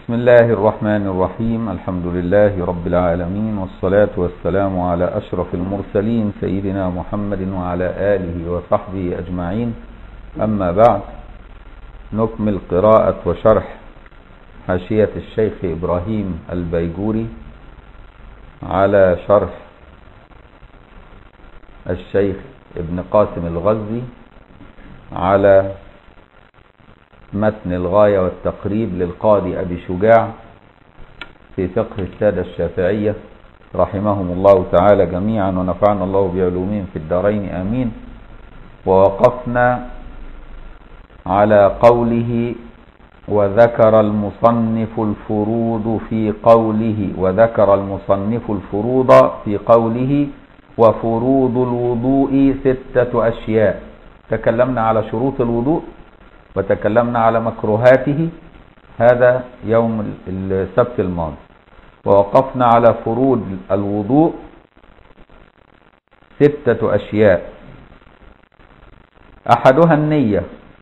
بسم الله الرحمن الرحيم الحمد لله رب العالمين والصلاة والسلام على أشرف المرسلين سيدنا محمد وعلى آله وصحبه أجمعين أما بعد نكمل قراءة وشرح حاشية الشيخ إبراهيم البيجوري على شرح الشيخ ابن قاسم الغزي على متن الغاية والتقريب للقاضي أبي شجاع في فقه السادة الشافعية رحمهم الله تعالى جميعا ونفعنا الله بعلومهم في الدارين آمين ووقفنا على قوله وذكر المصنف الفروض في قوله وذكر المصنف الفروض في قوله وفروض الوضوء ستة أشياء تكلمنا على شروط الوضوء وتكلمنا على مكروهاته هذا يوم السبت الماضي ووقفنا على فروض الوضوء ستة أشياء أحدها النية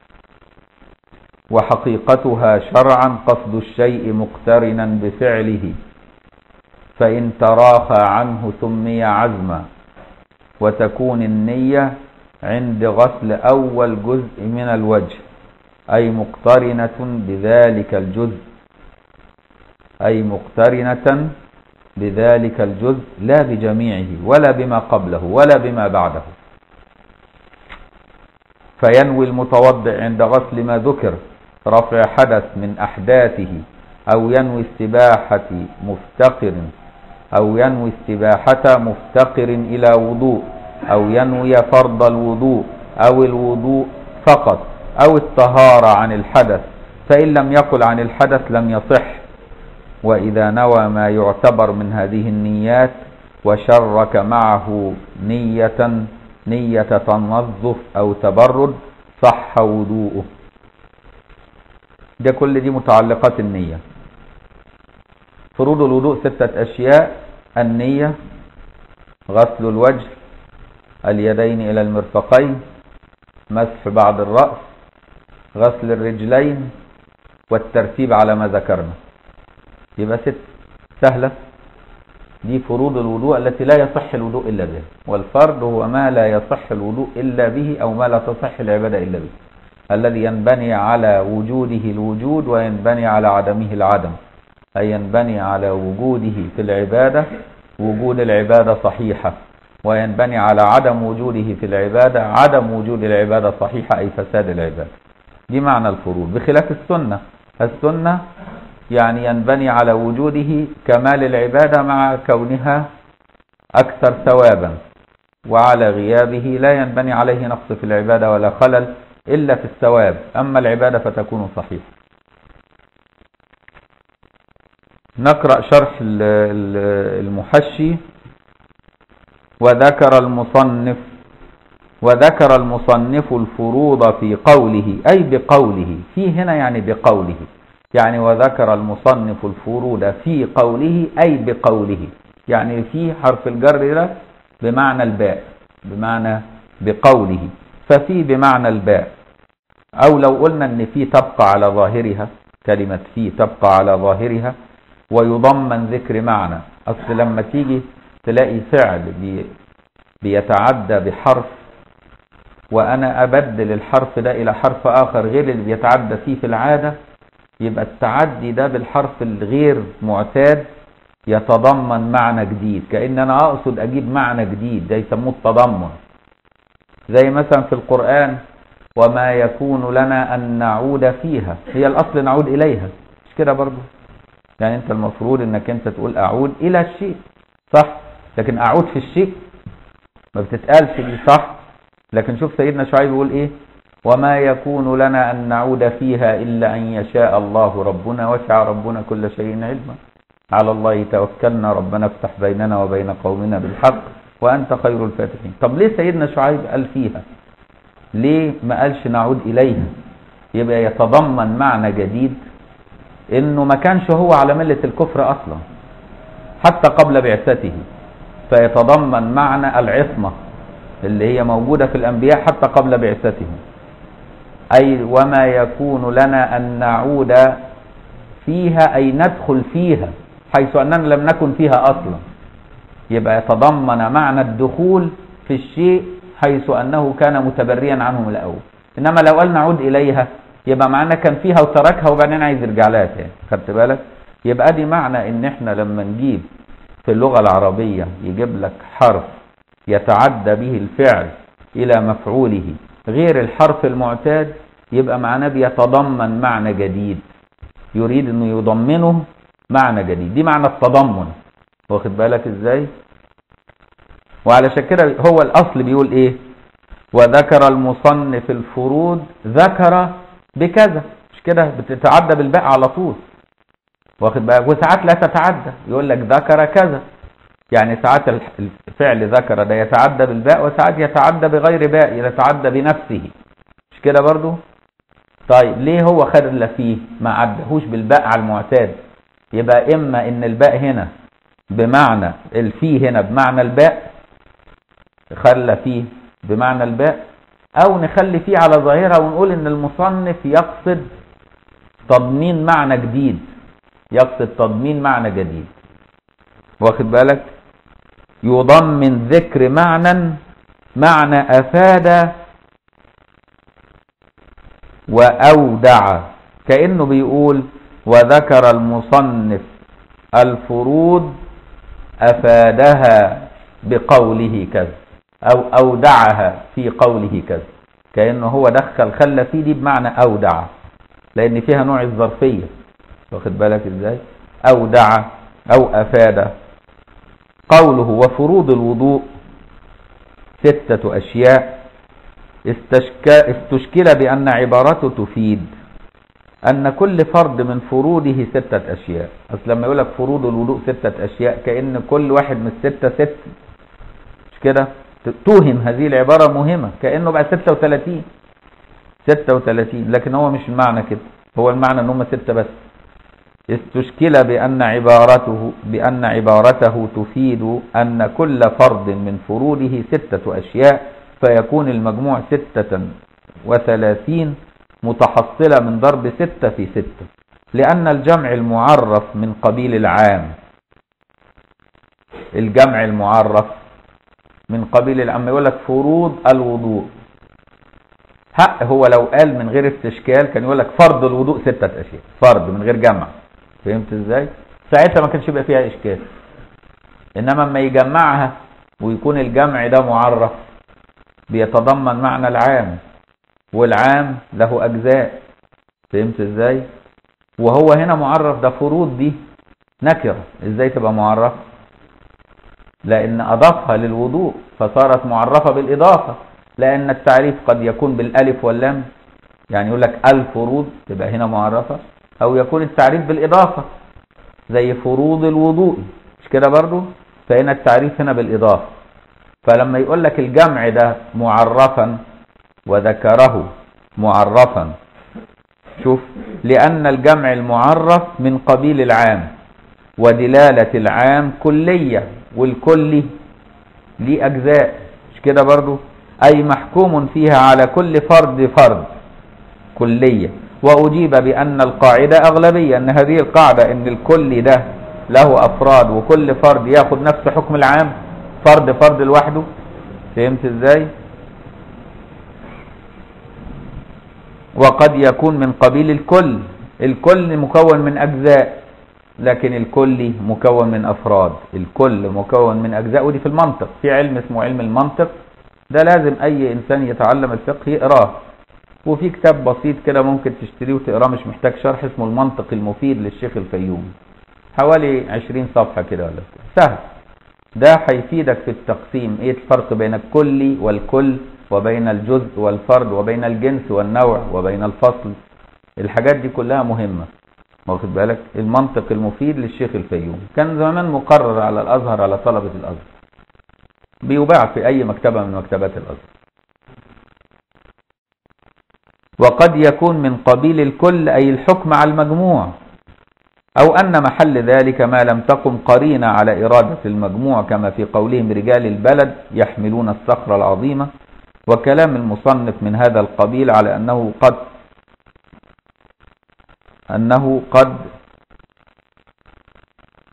وحقيقتها شرعا قصد الشيء مقترنا بفعله فإن تراخى عنه سمي عزما وتكون النية عند غسل أول جزء من الوجه أي مقترنة بذلك الجزء أي مقترنة بذلك الجزء لا بجميعه ولا بما قبله ولا بما بعده فينوي المتوضع عند غسل ما ذكر رفع حدث من أحداثه أو ينوي استباحة مفتقر أو ينوي استباحة مفتقر إلى وضوء أو ينوي فرض الوضوء أو الوضوء فقط أو الطهارة عن الحدث فإن لم يقل عن الحدث لم يصح وإذا نوى ما يعتبر من هذه النيات وشرك معه نية نية تنظف أو تبرد صح وضوءه ده كل دي متعلقات النية فروض الوضوء ستة أشياء النية غسل الوجه اليدين إلى المرفقين مسح بعض الرأس غسل الرجلين والترتيب على ما ذكرنا يبقى ست سهلة دي فروض الوضوء التي لا يصح الوضوء إلا بها والفرض هو ما لا يصح الوضوء إلا به أو ما لا تصح العبادة إلا به الذي ينبني على وجوده الوجود وينبني على عدمه العدم أي ينبني على وجوده في العبادة وجود العبادة صحيحة وينبني على عدم وجوده في العبادة عدم وجود العبادة صحيحة أي فساد العبادة دي معنى الفروض بخلاف السنة السنة يعني ينبني على وجوده كمال العبادة مع كونها أكثر ثوابا وعلى غيابه لا ينبني عليه نقص في العبادة ولا خلل إلا في الثواب أما العبادة فتكون صحيحة نقرأ شرح المحشي وذكر المصنف وذكر المصنف الفروض في قوله أي بقوله في هنا يعني بقوله يعني وذكر المصنف الفروض في قوله أي بقوله يعني في حرف الجر ده بمعنى الباء بمعنى بقوله ففي بمعنى الباء أو لو قلنا أن في تبقى على ظاهرها كلمة في تبقى على ظاهرها ويضمن ذكر معنى أصل لما تيجي تلاقي فعل بي بيتعدى بحرف وأنا أبدل الحرف ده إلى حرف آخر غير اللي بيتعدى فيه في العادة يبقى التعدي ده بالحرف الغير معتاد يتضمن معنى جديد كأن أنا أقصد أجيب معنى جديد ده يسموه التضمن زي مثلا في القرآن وما يكون لنا أن نعود فيها هي الأصل نعود إليها مش كده برضو يعني أنت المفروض أنك أنت تقول أعود إلى الشيء صح لكن أعود في الشيء ما بتتقالش دي صح لكن شوف سيدنا شعيب يقول ايه وما يكون لنا أن نعود فيها إلا أن يشاء الله ربنا وسع ربنا كل شيء علما على الله توكلنا ربنا افتح بيننا وبين قومنا بالحق وأنت خير الفاتحين طب ليه سيدنا شعيب قال فيها ليه ما قالش نعود إليها يبقى يتضمن معنى جديد انه ما كانش هو على ملة الكفر اصلا حتى قبل بعثته فيتضمن معنى العصمة اللي هي موجودة في الأنبياء حتى قبل بعثتهم أي وما يكون لنا أن نعود فيها أي ندخل فيها حيث أننا لم نكن فيها أصلا يبقى يتضمن معنى الدخول في الشيء حيث أنه كان متبريا عنه من الأول إنما لو قال نعود إليها يبقى معناه كان فيها وتركها وبعدين عايز يرجع لها تاني خدت بالك يبقى دي معنى ان احنا لما نجيب في اللغة العربية يجيب لك حرف يتعدى به الفعل الى مفعوله غير الحرف المعتاد يبقى معناه بيتضمن معنى جديد يريد انه يضمنه معنى جديد دي معنى التضمن واخد بالك ازاي وعلشان كده هو الاصل بيقول ايه وذكر المصنف الفروض ذكر بكذا مش كده بتتعدى بالباء على طول واخد بالك وساعات لا تتعدى يقول لك ذكر كذا يعني ساعات الفعل ذكر ده يتعدى بالباء وساعات يتعدى بغير باء يتعدى بنفسه مش كده برضو طيب ليه هو خلى فيه ما عدهوش بالباء على المعتاد يبقى اما ان الباء هنا بمعنى الفي هنا بمعنى الباء خلى فيه بمعنى الباء او نخلي فيه على ظاهرها ونقول ان المصنف يقصد تضمين معنى جديد يقصد تضمين معنى جديد واخد بالك يضمن ذكر معنى معنى افاد واودع كانه بيقول وذكر المصنف الفروض افادها بقوله كذا أو أودعها في قوله كذا كأنه هو دخل خلى في دي بمعنى أودع لأن فيها نوع الظرفية واخد بالك إزاي أودع أو أفاد قوله وفروض الوضوء ستة أشياء استشكل بأن عبارته تفيد أن كل فرد من فروضه ستة أشياء أصل لما يقول لك فروض الوضوء ستة أشياء كأن كل واحد من الستة ست مش كده توهم هذه العبارة مهمة كأنه بقى 36 36 لكن هو مش المعنى كده هو المعنى ان هم ستة بس استشكل بأن عبارته بأن عبارته تفيد أن كل فرد من فروده ستة أشياء فيكون المجموع ستة وثلاثين متحصلة من ضرب ستة في ستة لأن الجمع المعرف من قبيل العام الجمع المعرف من قبيل الأما يقول لك فروض الوضوء حق هو لو قال من غير استشكال كان يقول لك فرض الوضوء ستة أشياء فرض من غير جمع فهمت ازاي ساعتها ما كانش يبقى فيها إشكال إنما اما يجمعها ويكون الجمع ده معرف بيتضمن معنى العام والعام له أجزاء فهمت ازاي وهو هنا معرف ده فروض دي نكرة ازاي تبقى معرف لأن أضافها للوضوء فصارت معرفة بالإضافة لأن التعريف قد يكون بالألف واللام يعني يقول لك الفروض تبقى هنا معرفة أو يكون التعريف بالإضافة زي فروض الوضوء مش كده برضو فهنا التعريف هنا بالإضافة فلما يقول لك الجمع ده معرفا وذكره معرفا شوف لأن الجمع المعرف من قبيل العام ودلالة العام كلية والكل ليه أجزاء مش كده برضو أي محكوم فيها على كل فرد فرد كلية وأجيب بأن القاعدة أغلبية أن هذه القاعدة أن الكل ده له أفراد وكل فرد ياخد نفس حكم العام فرد فرد لوحده فهمت ازاي وقد يكون من قبيل الكل الكل مكون من أجزاء لكن الكل مكون من أفراد الكل مكون من أجزاء ودي في المنطق في علم اسمه علم المنطق ده لازم أي إنسان يتعلم الفقه يقراه وفي كتاب بسيط كده ممكن تشتريه وتقراه مش محتاج شرح اسمه المنطق المفيد للشيخ الفيوم حوالي 20 صفحة كده ولا سهل ده هيفيدك في التقسيم ايه الفرق بين الكل والكل وبين الجزء والفرد وبين الجنس والنوع وبين الفصل الحاجات دي كلها مهمة واخد بالك المنطق المفيد للشيخ الفيوم كان زمان مقرر على الازهر على طلبة الازهر بيباع في اي مكتبة من مكتبات الازهر وقد يكون من قبيل الكل اي الحكم على المجموع او ان محل ذلك ما لم تقم قرينة على ارادة المجموع كما في قولهم رجال البلد يحملون الصخرة العظيمة وكلام المصنف من هذا القبيل على انه قد أنه قد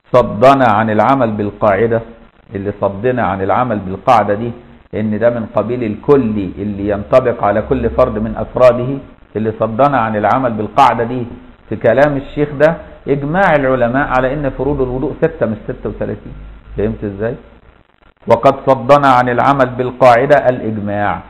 صدنا عن العمل بالقاعدة اللي صدنا عن العمل بالقاعدة دي ان ده من قبيل الكلي اللي ينطبق على كل فرد من افراده اللي صدنا عن العمل بالقاعدة دي في كلام الشيخ ده اجماع العلماء على ان فروض الوضوء ستة مش ستة وثلاثين فهمت ازاي وقد صدنا عن العمل بالقاعدة الاجماع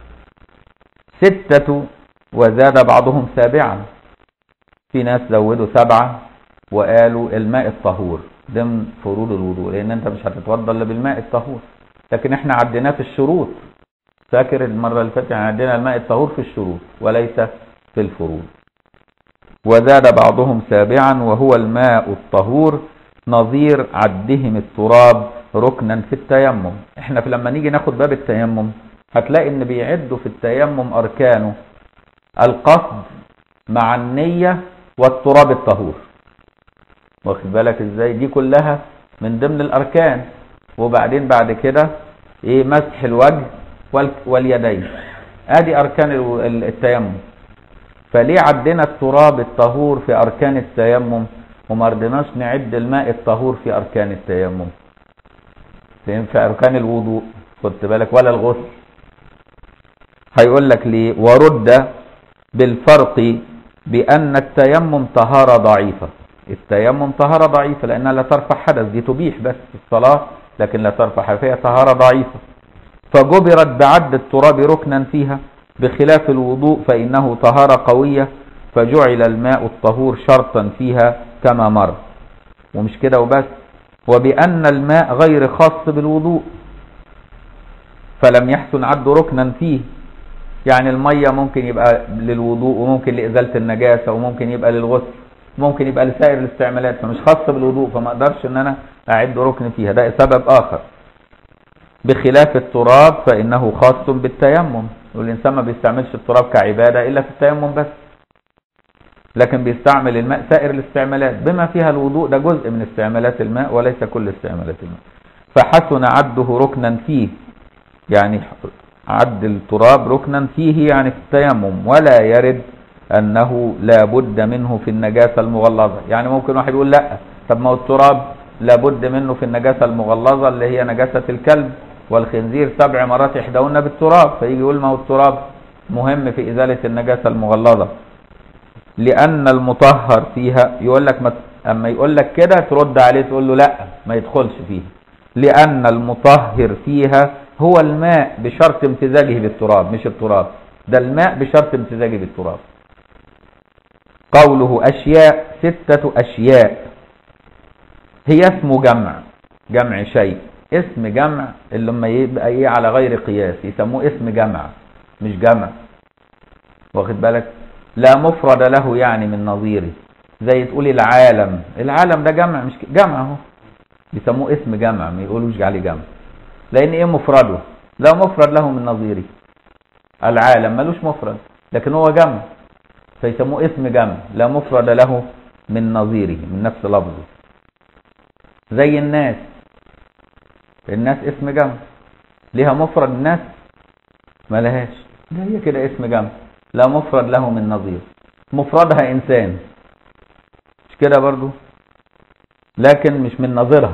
ستة وزاد بعضهم سابعا في ناس زودوا سبعة وقالوا الماء الطهور ضمن فروض الوضوء لان انت مش هتتوضا الا بالماء الطهور لكن احنا عديناه في الشروط فاكر المرة اللي فاتت يعني عندنا الماء الطهور في الشروط وليس في الفروض وزاد بعضهم سابعا وهو الماء الطهور نظير عدهم التراب ركنا في التيمم احنا في لما نيجي ناخد باب التيمم هتلاقي ان بيعدوا في التيمم اركانه القصد مع النية والتراب الطهور واخد بالك ازاي دي كلها من ضمن الاركان وبعدين بعد كده ايه مسح الوجه واليدين ادي اركان التيمم فليه عدنا التراب الطهور في اركان التيمم وما رضيناش نعد الماء الطهور في اركان التيمم فين في اركان الوضوء خدت بالك ولا الغسل هيقول لك ليه ورد بالفرق بان التيمم طهاره ضعيفه التيمم طهاره ضعيفه لانها لا ترفع حدث دي تبيح بس الصلاه لكن لا ترفع فيها طهاره ضعيفه فجبرت بعد التراب ركنا فيها بخلاف الوضوء فإنه طهارة قوية فجعل الماء الطهور شرطا فيها كما مر ومش كده وبس وبأن الماء غير خاص بالوضوء فلم يحسن عد ركنا فيه يعني المية ممكن يبقى للوضوء وممكن لإزالة النجاسة وممكن يبقى للغسل ممكن يبقى لسائر الاستعمالات فمش خاص بالوضوء فما اقدرش ان انا اعد ركن فيها ده سبب اخر بخلاف التراب فانه خاص بالتيمم والإنسان ما بيستعملش التراب كعبادة إلا في التيمم بس لكن بيستعمل الماء سائر الاستعمالات بما فيها الوضوء ده جزء من استعمالات الماء وليس كل استعمالات الماء فحسن عده ركنا فيه يعني عد التراب ركنا فيه يعني في التيمم ولا يرد أنه لا بد منه في النجاسة المغلظة يعني ممكن واحد يقول لا طب ما هو التراب لابد منه في النجاسة المغلظة اللي هي نجاسة الكلب والخنزير سبع مرات يحدون بالتراب فيجي يقول ما هو التراب مهم في إزالة النجاسة المغلظة لأن المطهر فيها يقول لك ما أما يقول لك كده ترد عليه تقول له لا ما يدخلش فيها لأن المطهر فيها هو الماء بشرط امتزاجه بالتراب مش التراب ده الماء بشرط امتزاجه بالتراب قوله أشياء ستة أشياء هي اسم جمع جمع شيء اسم جمع اللي لما يبقى ايه على غير قياس يسموه اسم جمع مش جمع واخد بالك لا مفرد له يعني من نظيره زي تقول العالم العالم ده جمع مش جمع اهو بيسموه اسم جمع ما يقولوش عليه جمع لان ايه مفرده لا مفرد له من نظيره العالم ملوش مفرد لكن هو جمع فيسموه اسم جمع لا مفرد له من نظيره من نفس لفظه زي الناس الناس اسم جمع ليها مفرد الناس ما لهاش ده هي كده اسم جمع لا مفرد له من نظير مفردها انسان مش كده برضو لكن مش من نظيرها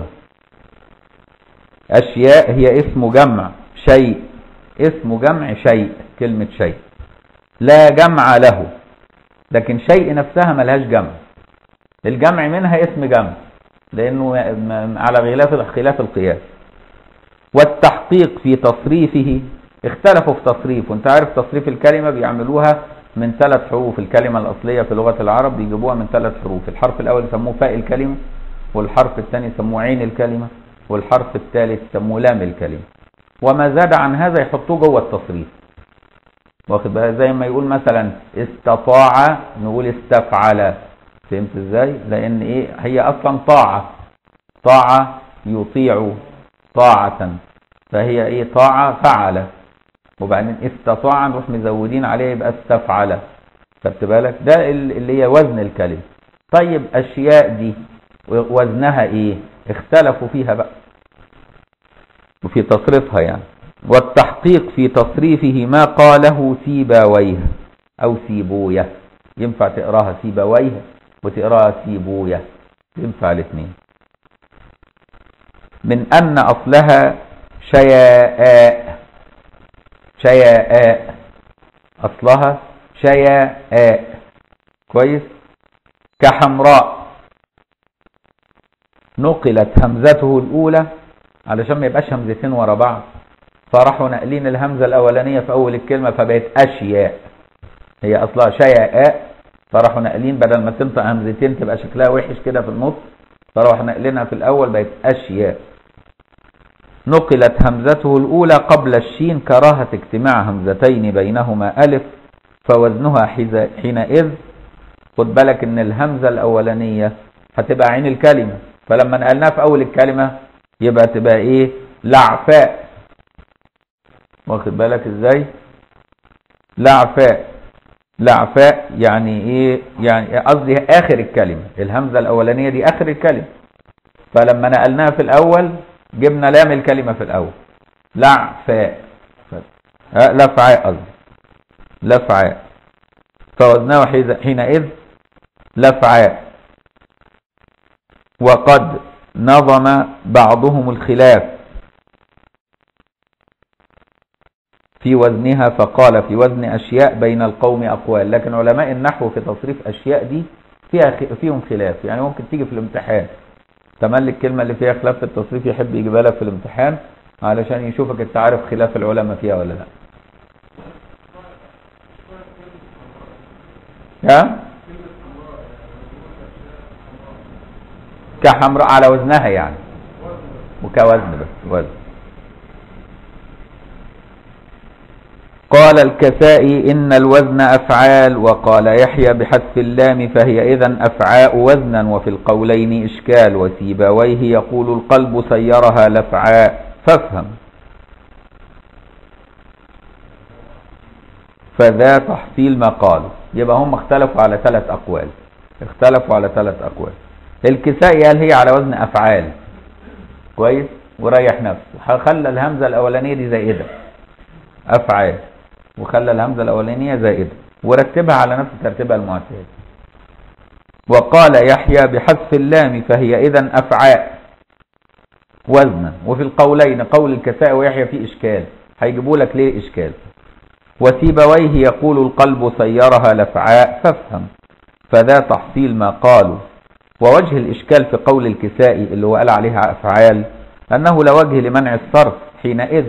اشياء هي اسم جمع شيء اسم جمع شيء كلمة شيء لا جمع له لكن شيء نفسها ملهاش جمع الجمع منها اسم جمع لانه على خلاف خلاف القياس والتحقيق في تصريفه اختلفوا في تصريف وانت عارف تصريف الكلمة بيعملوها من ثلاث حروف الكلمة الأصلية في لغة العرب بيجيبوها من ثلاث حروف الحرف الأول يسموه فاء الكلمة والحرف الثاني يسموه عين الكلمة والحرف الثالث يسموه لام الكلمة وما زاد عن هذا يحطوه جوه التصريف واخد بقى زي ما يقول مثلا استطاع نقول استفعل فهمت ازاي لان ايه هي اصلا طاعة طاعة يطيع طاعة فهي ايه طاعة فعل وبعدين استطاع نروح مزودين عليه يبقى استفعل خدت بالك ده اللي هي وزن الكلمة طيب اشياء دي وزنها ايه اختلفوا فيها بقى وفي تصريفها يعني والتحقيق في تصريفه ما قاله سيباويه او سيبويه ينفع تقراها سيباويه وتقراها سيبويه ينفع الاثنين من أن أصلها شياء شياء أصلها شياء كويس كحمراء نقلت همزته الأولى علشان ما يبقاش همزتين ورا بعض فراحوا ناقلين الهمزة الأولانية في أول الكلمة فبقت أشياء هي أصلها شياء فراحوا ناقلين بدل ما تنطق همزتين تبقى شكلها وحش كده في النص فراحوا ناقلينها في الأول بقت أشياء نقلت همزته الأولى قبل الشين كراهة اجتماع همزتين بينهما ألف فوزنها حينئذ خد بالك ان الهمزة الأولانية هتبقى عين الكلمة فلما نقلناها في أول الكلمة يبقى تبقى ايه لعفاء واخد بالك ازاي لعفاء لعفاء يعني ايه يعني قصدي اخر الكلمة الهمزة الاولانية دي اخر الكلمة فلما نقلناها في الاول جبنا لام الكلمة في الاول لعفاء لفعاء قصدي لفعاء فوزناه حينئذ لفعاء وقد نظم بعضهم الخلاف في وزنها فقال في وزن أشياء بين القوم أقوال لكن علماء النحو في تصريف أشياء دي فيها فيهم خلاف يعني ممكن تيجي في الامتحان تملي الكلمة اللي فيها خلاف في التصريف يحب يجيبها لك في الامتحان علشان يشوفك انت عارف خلاف العلماء فيها ولا لا ها كحمراء على وزنها يعني وكوزن بس وزن قال الكسائي إن الوزن أفعال وقال يحيى بحذف اللام فهي إذا أفعاء وزنا وفي القولين إشكال وسيبويه يقول القلب سيرها لفعاء فافهم فذا تحصيل ما قالوا يبقى هم اختلفوا على ثلاث أقوال اختلفوا على ثلاث أقوال الكسائي قال هي على وزن أفعال كويس وريح نفسه خلى الهمزة الأولانية دي زائدة أفعال وخلى الهمزة الأولانية زائدة ورتبها على نفس ترتيبها المعتاد وقال يحيى بحذف اللام فهي إذا أفعاء وزنا وفي القولين قول الكساء ويحيى فيه إشكال هيجيبوا لك ليه إشكال وسيبويه يقول القلب سيرها لفعاء فافهم فذا تحصيل ما قالوا ووجه الإشكال في قول الكسائي اللي هو قال عليها أفعال أنه لا وجه لمنع الصرف حينئذ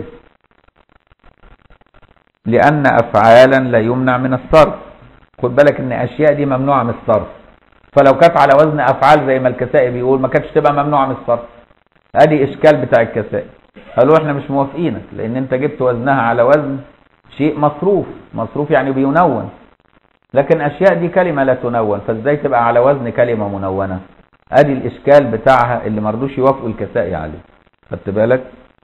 لأن أفعالا لا يمنع من الصرف خد بالك ان أشياء دي ممنوعة من الصرف فلو كانت على وزن أفعال زي ما الكسائي بيقول ما كانتش تبقى ممنوعة من الصرف ادي إشكال بتاع الكسائي قالوا احنا مش موافقينك لأن انت جبت وزنها على وزن شيء مصروف مصروف يعني بينون لكن أشياء دي كلمة لا تنون فازاي تبقى على وزن كلمة منونة ادي الإشكال بتاعها اللي مرضوش يوافقوا الكسائي عليه خدت بالك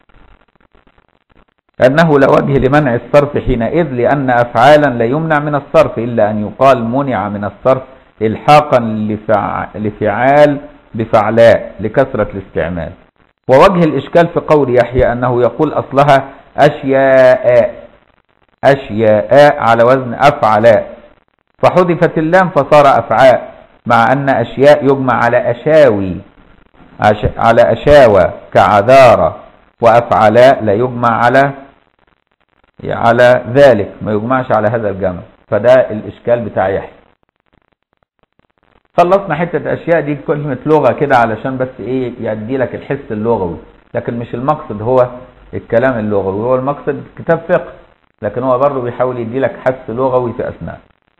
أنه لا وجه لمنع الصرف حينئذ لأن أفعالا لا يمنع من الصرف إلا أن يقال منع من الصرف إلحاقا لفعال بفعلاء لكثرة الاستعمال ووجه الإشكال في قول يحيى أنه يقول أصلها أشياء أشياء على وزن أفعلاء فحذفت اللام فصار أفعاء مع أن أشياء يجمع على أشاوي على أشاوى كعذارة وأفعلاء لا يجمع على على ذلك ما يجمعش على هذا الجمع فده الإشكال بتاع يحيى خلصنا حتة أشياء دي كلمة لغة كده علشان بس إيه يدي لك الحس اللغوي لكن مش المقصد هو الكلام اللغوي هو المقصد كتاب فقه لكن هو برضه بيحاول يدي لك حس لغوي في أثناء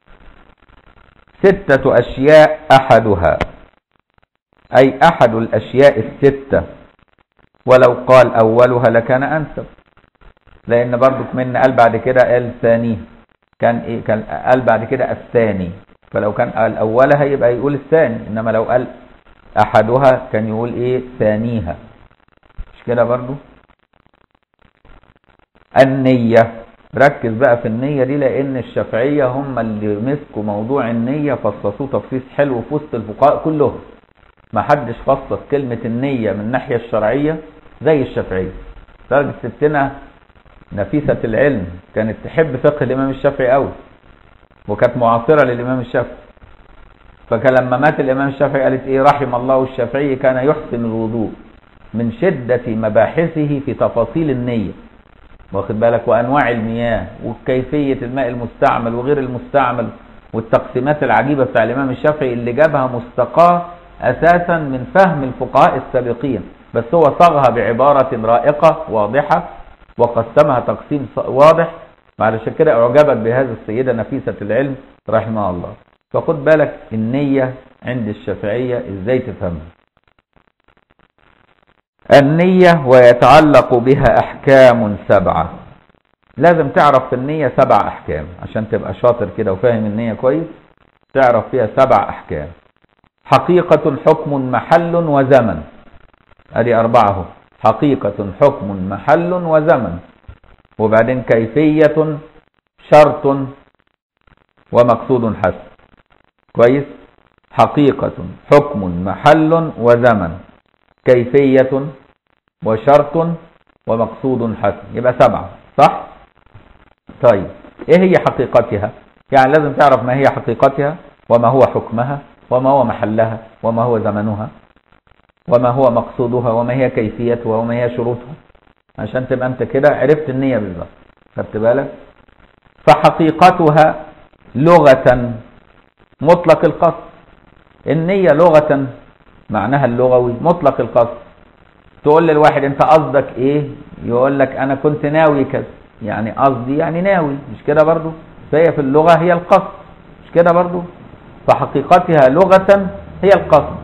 ستة أشياء أحدها أي أحد الأشياء الستة ولو قال أولها لكان أنسب لان برضك من قال بعد كده قال ثاني كان ايه كان قال بعد كده الثاني فلو كان قال اولها يبقى يقول الثاني انما لو قال احدها كان يقول ايه ثانيها مش كده برضو النية ركز بقى في النية دي لان الشافعية هم اللي مسكوا موضوع النية فصصوه تفصيص حلو في وسط الفقهاء كلهم ما حدش فصص كلمة النية من الناحية الشرعية زي الشافعية درجة ستنا نفيسة العلم كانت تحب فقه الإمام الشافعي قوي وكانت معاصرة للإمام الشافعي فكان لما مات الإمام الشافعي قالت إيه رحم الله الشافعي كان يحسن الوضوء من شدة مباحثه في تفاصيل النية واخد بالك وأنواع المياه وكيفية الماء المستعمل وغير المستعمل والتقسيمات العجيبة بتاع الإمام الشافعي اللي جابها مستقاة أساسا من فهم الفقهاء السابقين بس هو صاغها بعبارة رائقة واضحة وقسمها تقسيم واضح علشان كده أعجبت بهذا السيدة نفيسة العلم رحمها الله فخد بالك النية عند الشافعية ازاي تفهمها النية ويتعلق بها أحكام سبعة لازم تعرف في النية سبع أحكام عشان تبقى شاطر كده وفاهم النية كويس تعرف فيها سبع أحكام حقيقة حكم محل وزمن ادي أربعة حقيقة حكم محل وزمن وبعدين كيفية شرط ومقصود حسن كويس حقيقة حكم محل وزمن كيفية وشرط ومقصود حسن يبقى سبعة صح طيب ايه هي حقيقتها يعني لازم تعرف ما هي حقيقتها وما هو حكمها وما هو محلها وما هو زمنها وما هو مقصودها وما هي كيفيتها وما هي شروطها عشان تبقى انت كده عرفت النية بالظبط خدت بالك فحقيقتها لغة مطلق القصد النية لغة معناها اللغوي مطلق القصد تقول للواحد انت قصدك ايه يقول لك انا كنت ناوي كذا يعني قصدي يعني ناوي مش كده برضو فهي في اللغة هي القصد مش كده برضو فحقيقتها لغة هي القصد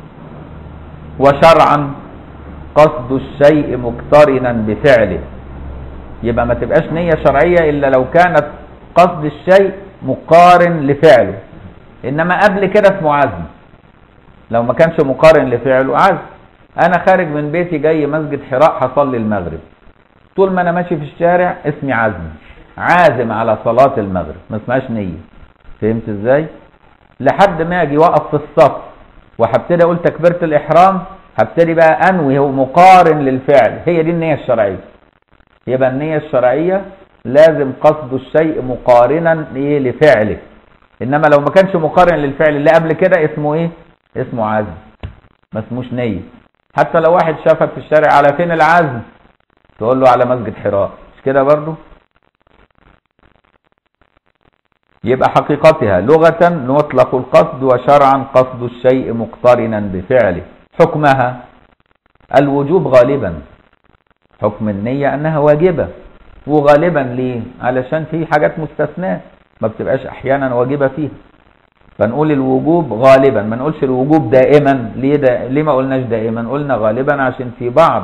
وشرعا قصد الشيء مقترنا بفعله يبقى ما تبقاش نية شرعية إلا لو كانت قصد الشيء مقارن لفعله إنما قبل كده اسمه عزم لو ما كانش مقارن لفعله عزم أنا خارج من بيتي جاي مسجد حراء هصلي المغرب طول ما أنا ماشي في الشارع اسمي عزم عازم على صلاة المغرب ما اسمهاش نية فهمت ازاي؟ لحد ما اجي واقف في الصف وهبتدي اقول تكبيرة الإحرام هبتدي بقى انوي هو مقارن للفعل هي دي النية الشرعية يبقى النية الشرعية لازم قصد الشيء مقارنا ايه لفعله انما لو ما كانش مقارن للفعل اللي قبل كده اسمه ايه اسمه عزم ما اسموش نية حتى لو واحد شافك في الشارع على فين العزم تقول له على مسجد حراء مش كده برضو يبقى حقيقتها لغة مطلق القصد وشرعا قصد الشيء مقترنا بفعله حكمها الوجوب غالبا حكم النية أنها واجبة وغالبا ليه علشان في حاجات مستثناة ما بتبقاش أحيانا واجبة فيها فنقول الوجوب غالبا ما نقولش الوجوب دائما ليه, دا ليه ما قلناش دائما قلنا غالبا عشان في بعض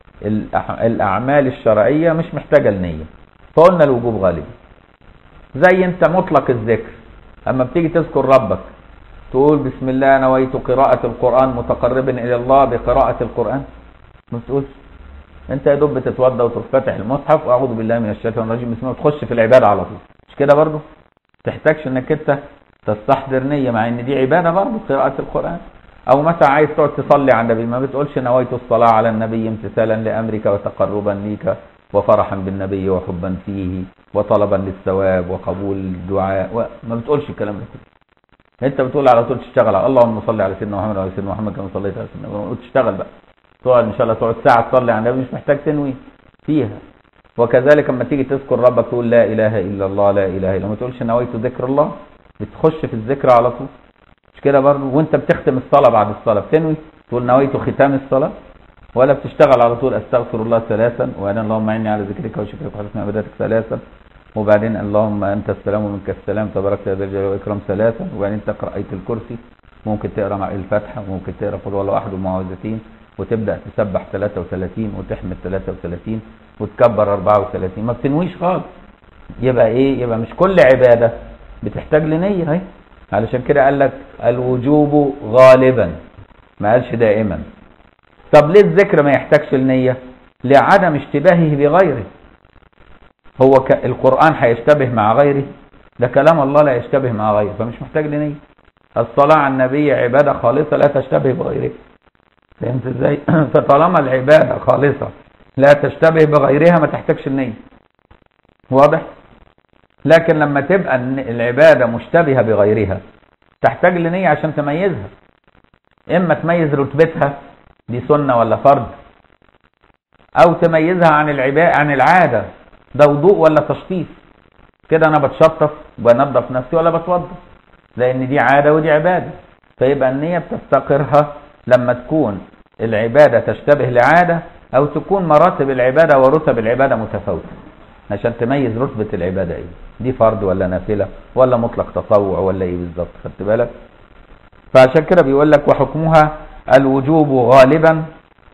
الأعمال الشرعية مش محتاجة النية فقلنا الوجوب غالبا زي انت مطلق الذكر اما بتيجي تذكر ربك تقول بسم الله نويت قراءة القرآن متقربا إلى الله بقراءة القرآن ما تقولش انت يا دوب بتتوضى وتفتح المصحف واعوذ بالله من الشيطان الرجيم بسم الله تخش في العبادة على طول مش كده برضه تحتاجش انك انت تستحضر نية مع ان دي عبادة برضه قراءة القرآن او مثلا عايز تقعد تصلي على النبي ما بتقولش نويت الصلاة على النبي امتثالا لامرك وتقربا ليك وفرحا بالنبي وحبا فيه وطلبا للثواب وقبول الدعاء ما بتقولش الكلام ده كله انت بتقول على طول تشتغل على اللهم صل على سيدنا محمد وعلى سيدنا محمد كما صليت على سيدنا محمد وتشتغل بقى تقعد ان شاء الله تقعد ساعه تصلي على النبي مش محتاج تنوي فيها وكذلك لما تيجي تذكر ربك تقول لا اله الا الله لا اله الا الله ما تقولش نويت ذكر الله بتخش في الذكر على طول مش كده برضه وانت بتختم الصلاه بعد الصلاه بتنوي تقول نويت ختام الصلاه ولا بتشتغل على طول استغفر الله ثلاثا وانا اللهم اعني على ذكرك وشكرك وحسن عبادتك ثلاثا وبعدين اللهم انت السلام ومنك السلام تبارك يا ذا الجلال والاكرام ثلاثا وبعدين تقرا ايه الكرسي ممكن تقرا مع الفاتحه وممكن تقرا قل والله احد المعوذتين وتبدا تسبح 33 وتحمد 33 وتكبر 34 ما بتنويش خالص يبقى ايه يبقى مش كل عباده بتحتاج لنيه اهي علشان كده قال لك الوجوب غالبا ما قالش دائما طب ليه الذكر ما يحتاجش النيه لعدم اشتباهه بغيره هو ك... القرآن هيشتبه مع غيره ده كلام الله لا يشتبه مع غيره فمش محتاج لنية الصلاة على النبي عبادة خالصة لا تشتبه بغيره فهمت ازاي فطالما العبادة خالصة لا تشتبه بغيرها ما تحتاجش النية واضح لكن لما تبقى العبادة مشتبهة بغيرها تحتاج لنية عشان تميزها اما تميز رتبتها دي سنة ولا فرض او تميزها عن العباء عن العاده ده وضوء ولا تشطيف كده انا بتشطف وبنظف نفسي ولا بتوضى لان دي عاده ودي عباده فيبقى النيه بتفتقرها لما تكون العباده تشتبه لعاده او تكون مراتب العباده ورتب العباده متفاوته عشان تميز رتبه العباده ايه دي فرض ولا نافله ولا مطلق تطوع ولا ايه بالظبط خدت بالك فعشان كده بيقول لك وحكمها الوجوب غالبا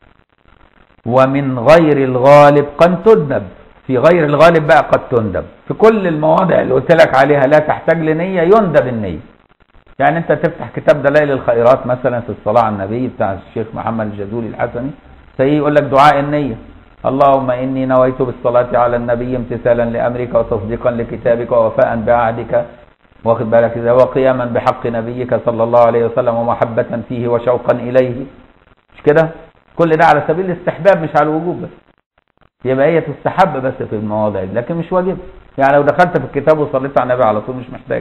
ومن غير الغالب قد تندب في غير الغالب بقى قد تندب في كل المواضع اللي قلت لك عليها لا تحتاج لنية يندب النية يعني انت تفتح كتاب دلائل الخيرات مثلا في الصلاة على النبي بتاع الشيخ محمد الجزولي الحسني سيئ يقول لك دعاء النية اللهم إني نويت بالصلاة على النبي امتثالا لأمرك وتصديقا لكتابك ووفاء بعهدك واخد بالك إذا وقياما بحق نبيك صلى الله عليه وسلم ومحبة فيه وشوقا إليه مش كده كل ده على سبيل الاستحباب مش على الوجوب بس يبقى هي تستحب بس في المواضع دي لكن مش واجب يعني لو دخلت في الكتاب وصليت على النبي على طول مش محتاج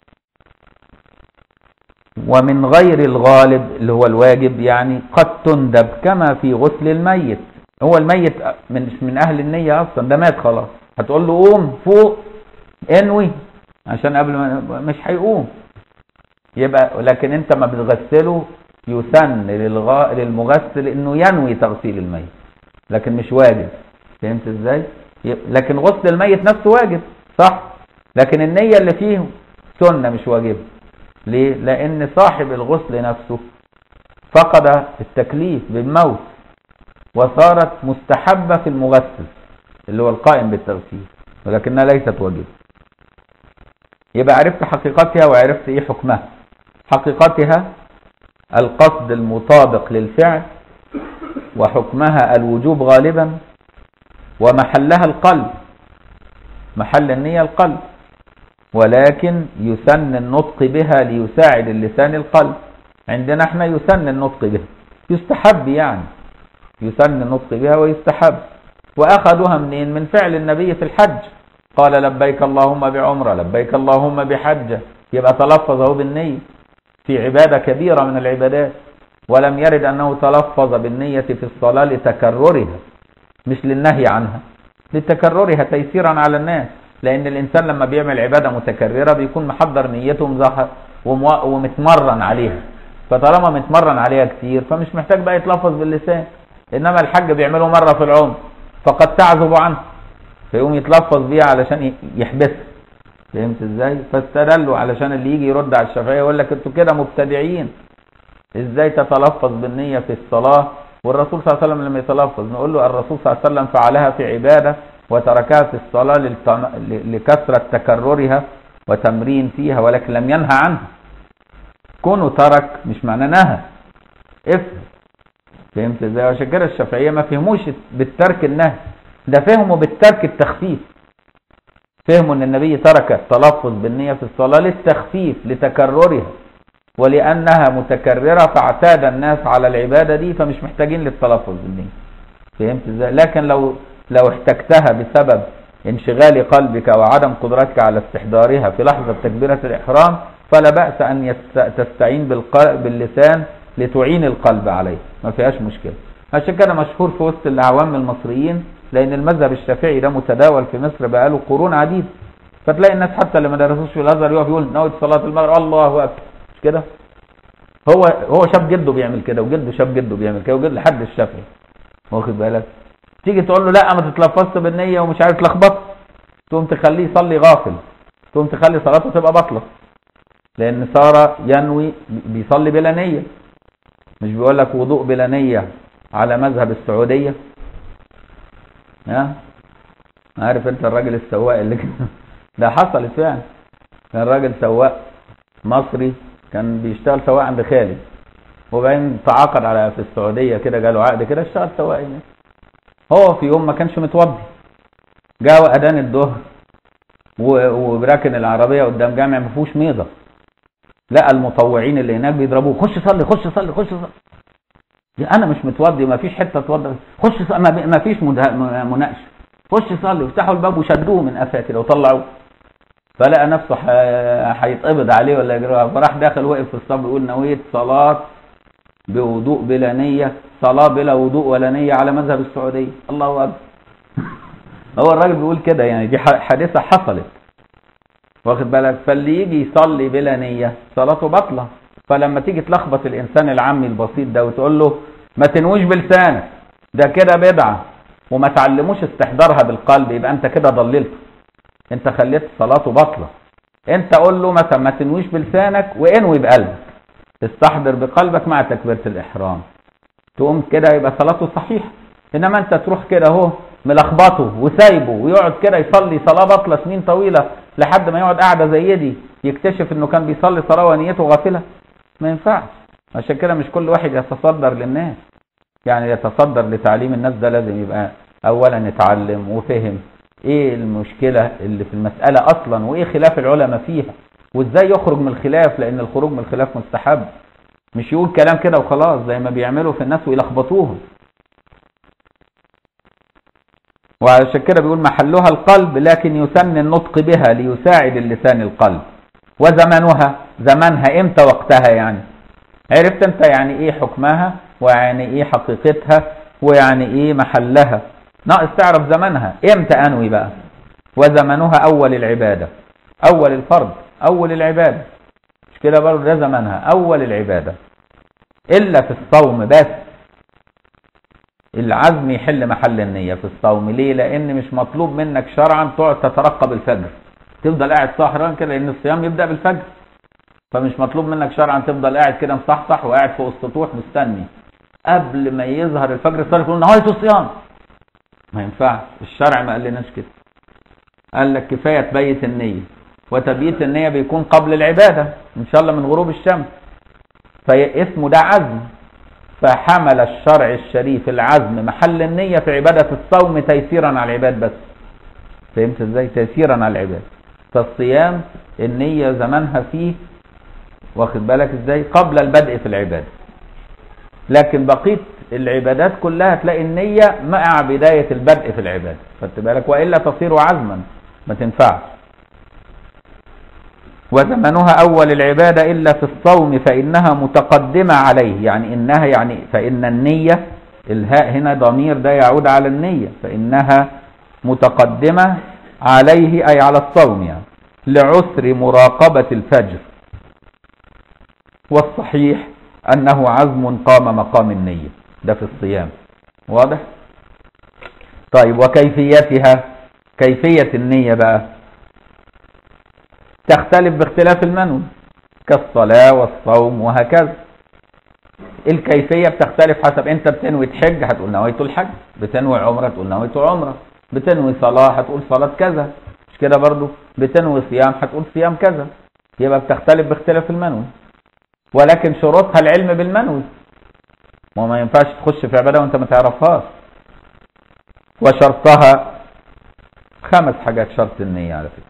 ومن غير الغالب اللي هو الواجب يعني قد تندب كما في غسل الميت هو الميت من من اهل النيه اصلا ده مات خلاص هتقول له قوم فوق انوي عشان قبل ما مش هيقوم يبقى لكن انت ما بتغسله يسن للغا... للمغسل انه ينوي تغسيل الميت لكن مش واجب فهمت ازاي لكن غسل الميت نفسه واجب صح لكن النية اللي فيه سنة مش واجبة ليه لان صاحب الغسل نفسه فقد التكليف بالموت وصارت مستحبة في المغسل اللي هو القائم بالتغسيل ولكنها ليست واجبة يبقى عرفت حقيقتها وعرفت ايه حكمها حقيقتها القصد المطابق للفعل وحكمها الوجوب غالبا ومحلها القلب محل النية القلب ولكن يسن النطق بها ليساعد اللسان القلب عندنا احنا يسن النطق بها يستحب يعني يسن النطق بها ويستحب وأخذوها منين من فعل النبي في الحج قال لبيك اللهم بعمرة لبيك اللهم بحجة يبقى تلفظه بالنية في عبادة كبيرة من العبادات ولم يرد أنه تلفظ بالنية في الصلاة لتكررها مش للنهي عنها لتكررها تيسيرا على الناس لأن الإنسان لما بيعمل عبادة متكررة بيكون محضر نيته مظهر ومتمرن عليها فطالما متمرن عليها كتير فمش محتاج بقى يتلفظ باللسان إنما الحج بيعمله مرة في العمر فقد تعزب عنه فيقوم يتلفظ بيها علشان يحبسها فهمت ازاي فاستدلوا علشان اللي يجي يرد على الشافعيه يقول لك انتوا كده مبتدعين ازاي تتلفظ بالنيه في الصلاه والرسول صلى الله عليه وسلم لما يتلفظ نقول له الرسول صلى الله عليه وسلم فعلها في عباده وتركها في الصلاه لكثره تكررها وتمرين فيها ولكن لم ينهى عنها كونه ترك مش معناه نهى افهم فهمت ازاي عشان كده الشافعيه ما فهموش بالترك النهي ده فهموا بالترك التخفيف فهموا ان النبي ترك التلفظ بالنية في الصلاة للتخفيف لتكررها ولأنها متكررة فاعتاد الناس على العبادة دي فمش محتاجين للتلفظ بالنية فهمت ازاي لكن لو لو احتجتها بسبب انشغال قلبك وعدم قدرتك على استحضارها في لحظة تكبيرة الإحرام فلا بأس أن تستعين باللسان لتعين القلب عليه ما فيهاش مشكلة عشان كده مشهور في وسط الأعوام المصريين لان المذهب الشافعي ده متداول في مصر بقاله قرون عديده فتلاقي الناس حتى اللي ما درسوش في الازهر يقف يقول نويت صلاه المغرب الله اكبر مش كده هو هو شاف جده بيعمل كده وجده شاف جده بيعمل كده وجد لحد الشافعي واخد بالك تيجي تقول له لا ما تتلفظش بالنيه ومش عارف تلخبط تقوم تخليه يصلي غافل تقوم تخلي صلاته تبقى بطله لان صار ينوي بيصلي بلا نيه مش بيقول لك وضوء بلا نيه على مذهب السعوديه ها عارف انت الراجل السواق اللي ده حصلت فعلا كان راجل سواق مصري كان بيشتغل سواق عند خالد وبعدين تعاقد على في السعوديه كده جاله عقد كده اشتغل سواق هناك هو في يوم ما كانش متوضي جاء اذان الظهر وراكن العربيه قدام جامع ما فيهوش ميضه لقى المطوعين اللي هناك بيضربوه خش صلي خش صلي خش صلي انا مش متوضي ما فيش حته اتوضى خش ما فيش مناقشه خش صلي وافتحوا الباب وشدوه من قفاه كده وطلعوه فلقى نفسه هيتقبض عليه ولا يجري فراح داخل وقف في الصف يقول نويت صلاه بوضوء بلا نية صلاة بلا وضوء ولا نية على مذهب السعودية الله أكبر هو الراجل بيقول كده يعني دي حادثة حصلت واخد بالك فاللي يجي يصلي بلا نية صلاته بطلة فلما تيجي تلخبط الإنسان العامي البسيط ده وتقول له ما تنويش بلسانك ده كده بدعة وما تعلموش استحضارها بالقلب يبقى انت كده ضللته انت خليت صلاته بطلة انت قول له مثلا ما تنويش بلسانك وانوي بقلبك استحضر بقلبك مع تكبيرة الإحرام تقوم كده يبقى صلاته صحيحة إنما أنت تروح كده أهو ملخبطه وسايبه ويقعد كده يصلي صلاة بطلة سنين طويلة لحد ما يقعد قاعدة زي دي يكتشف إنه كان بيصلي صلاة ونيته غافلة ما ينفعش عشان كده مش كل واحد يتصدر للناس يعني يتصدر لتعليم الناس ده لازم يبقى أولا يتعلم وفهم إيه المشكلة اللي في المسألة أصلا وإيه خلاف العلماء فيها وازاي يخرج من الخلاف لان الخروج من الخلاف مستحب مش يقول كلام كده وخلاص زي ما بيعملوا في الناس ويلخبطوهم وعشان كده بيقول محلها القلب لكن يسن النطق بها ليساعد اللسان القلب وزمنها زمنها امتى وقتها يعني عرفت انت يعني ايه حكمها ويعني ايه حقيقتها ويعني ايه محلها ناقص تعرف زمنها امتى انوي بقى وزمنها اول العبادة اول الفرض أول العبادة مش كده برضه ده زمانها أول العبادة إلا في الصوم بس العزم يحل محل النية في الصوم ليه لأن مش مطلوب منك شرعا تقعد تترقب الفجر تفضل قاعد سهران كده لأن الصيام يبدأ بالفجر فمش مطلوب منك شرعا تفضل قاعد كده مصحصح وقاعد فوق السطوح مستني قبل ما يظهر الفجر صار تقول نهاية الصيام ما ينفعش الشرع ما قالناش كده قال لك كفاية تبيت النية وتبييت النية بيكون قبل العبادة إن شاء الله من غروب الشمس فاسمه ده عزم فحمل الشرع الشريف العزم محل النية في عبادة الصوم تيسيرا على العباد بس فهمت ازاي تيسيرا على العباد فالصيام النية زمانها فيه واخد بالك ازاي قبل البدء في العبادة لكن بقية العبادات كلها تلاقي النية مع بداية البدء في العبادة خدت بالك وإلا تصير عزما ما تنفعش وزمنها أول العبادة إلا في الصوم فإنها متقدمة عليه يعني إنها يعني فإن النية الهاء هنا ضمير ده يعود على النية فإنها متقدمة عليه أي على الصوم يعني لعسر مراقبة الفجر والصحيح أنه عزم قام مقام النية ده في الصيام واضح؟ طيب وكيفيتها كيفية النية بقى تختلف باختلاف المنوي كالصلاة والصوم وهكذا الكيفية بتختلف حسب انت بتنوي تحج هتقول نويت الحج بتنوي عمرة تقول نويت العمرة بتنوي صلاة هتقول صلاة كذا مش كده برضو بتنوي صيام هتقول صيام كذا يبقى بتختلف باختلاف المنوي ولكن شروطها العلم بالمنوي وما ينفعش تخش في عبادة وانت ما تعرفهاش وشرطها خمس حاجات شرط النية على فكرة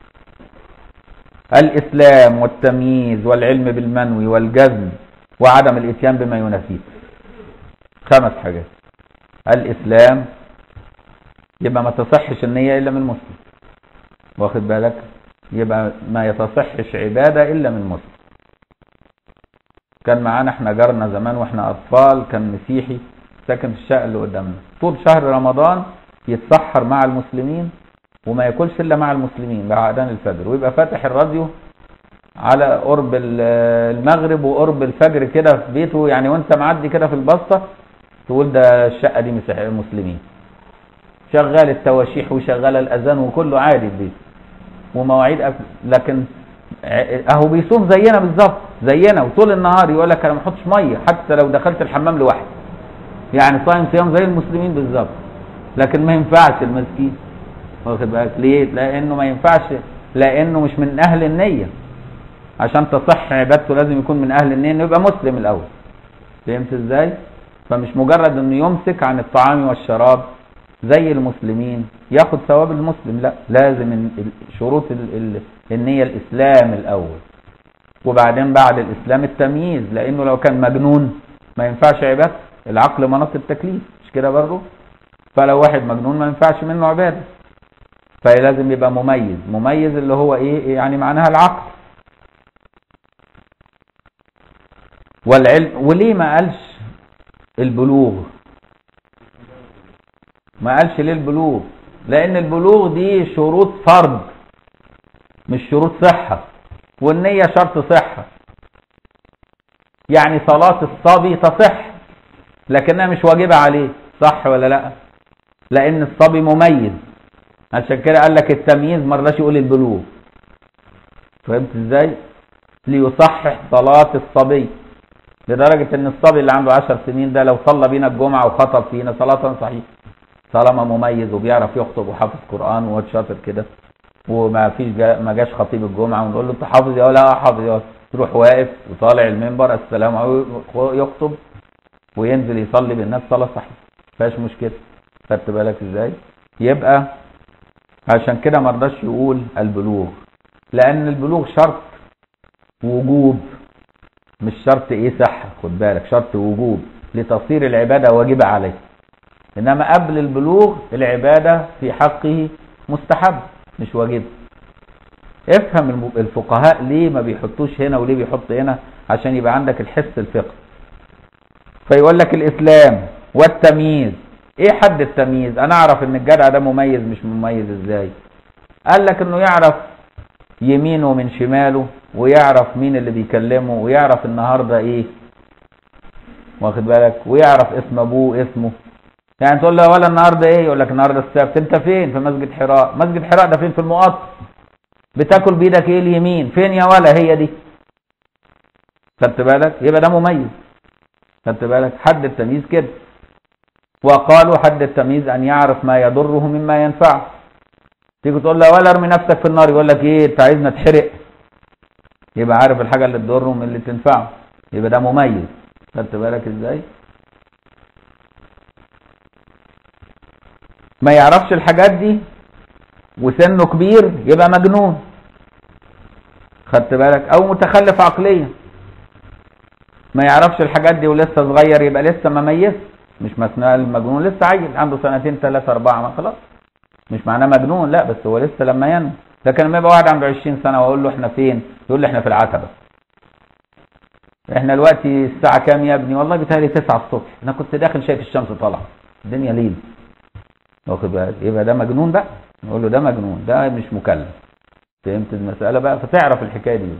الإسلام والتمييز والعلم بالمنوي والجزم وعدم الإتيان بما ينافيه خمس حاجات الإسلام يبقى ما تصحش النية إلا من مسلم واخد بالك يبقى ما يتصحش عبادة إلا من مسلم كان معانا احنا جارنا زمان واحنا أطفال كان مسيحي ساكن في الشقة اللي قدامنا طول شهر رمضان يتسحر مع المسلمين وما ياكلش الا مع المسلمين بعد اذان الفجر ويبقى فاتح الراديو على قرب المغرب وقرب الفجر كده في بيته يعني وانت معدي كده في البسطه تقول ده الشقه دي مسلمين شغال التواشيح وشغال الاذان وكله عادي في بيته ومواعيد أكل لكن اهو بيصوم زينا بالظبط زينا وطول النهار يقول لك انا ما احطش ميه حتى لو دخلت الحمام لوحدي يعني صايم صيام زي المسلمين بالظبط لكن ما ينفعش المسكين واخد بالك ليه لانه ما ينفعش لانه مش من اهل النيه عشان تصح عبادته لازم يكون من اهل النيه انه يبقى مسلم الاول فهمت ازاي فمش مجرد انه يمسك عن الطعام والشراب زي المسلمين ياخد ثواب المسلم لا لازم شروط النيه الاسلام الاول وبعدين بعد الاسلام التمييز لانه لو كان مجنون ما ينفعش عباده العقل مناط التكليف مش كده برضه فلو واحد مجنون ما ينفعش منه عباده فلازم يبقى مميز مميز اللي هو ايه يعني معناها العقل والعلم وليه ما قالش البلوغ ما قالش ليه البلوغ لان البلوغ دي شروط فرض مش شروط صحة والنية شرط صحة يعني صلاة الصبي تصح لكنها مش واجبة عليه صح ولا لا لان الصبي مميز عشان كده قال لك التمييز ما رضاش يقول البلوغ فهمت ازاي ليصحح صلاة الصبي لدرجة ان الصبي اللي عنده عشر سنين ده لو صلى بينا الجمعة وخطب فينا صلاة صحيحة طالما مميز وبيعرف يخطب وحافظ قرآن وهو شاطر كده وما فيش جا ما جاش خطيب الجمعة ونقول له انت حافظ يا ولا حافظ يا تروح واقف وطالع المنبر السلام عليكم يخطب وينزل يصلي بالناس صلاة صحيحة فيهاش مشكلة خدت بالك ازاي يبقى عشان كده ما رضاش يقول البلوغ لان البلوغ شرط وجوب مش شرط ايه صحة خد بالك شرط وجوب لتصير العبادة واجبة عليه انما قبل البلوغ العبادة في حقه مستحب مش واجب افهم الفقهاء ليه ما بيحطوش هنا وليه بيحط هنا عشان يبقى عندك الحس الفقهي فيقول لك الاسلام والتمييز ايه حد التمييز انا اعرف ان الجدع ده مميز مش مميز ازاي قال لك انه يعرف يمينه من شماله ويعرف مين اللي بيكلمه ويعرف النهارده ايه واخد بالك ويعرف اسم ابوه اسمه يعني تقول له ولا النهارده ايه يقول لك النهارده السبت انت فين في مسجد حراء مسجد حراء ده فين في المقط بتاكل بايدك ايه اليمين فين يا ولا هي دي خدت بالك يبقى ده مميز خدت بالك حد التمييز كده وقالوا حد التمييز ان يعرف ما يضره مما ينفعه تيجي تقول له ولا ارمي نفسك في النار يقول لك ايه انت عايزنا نتحرق يبقى عارف الحاجه اللي تضره من اللي تنفعه يبقى ده مميز خدت بالك ازاي ما يعرفش الحاجات دي وسنه كبير يبقى مجنون خدت بالك او متخلف عقليا ما يعرفش الحاجات دي ولسه صغير يبقى لسه ما ميز مش مثنى المجنون لسه عيل عنده سنتين ثلاثة أربعة ما خلاص مش معناه مجنون لا بس هو لسه لما ينمو لكن لما يبقى واحد عنده 20 سنة واقول له احنا فين يقول لي احنا في العتبة احنا دلوقتي الساعة كام يا ابني والله بيتهيألي 9 الصبح انا كنت داخل شايف الشمس طالعة الدنيا ليل واخد بالك يبقى ده مجنون بقى نقول له ده مجنون ده مش مكلف فهمت المسألة بقى فتعرف الحكاية دي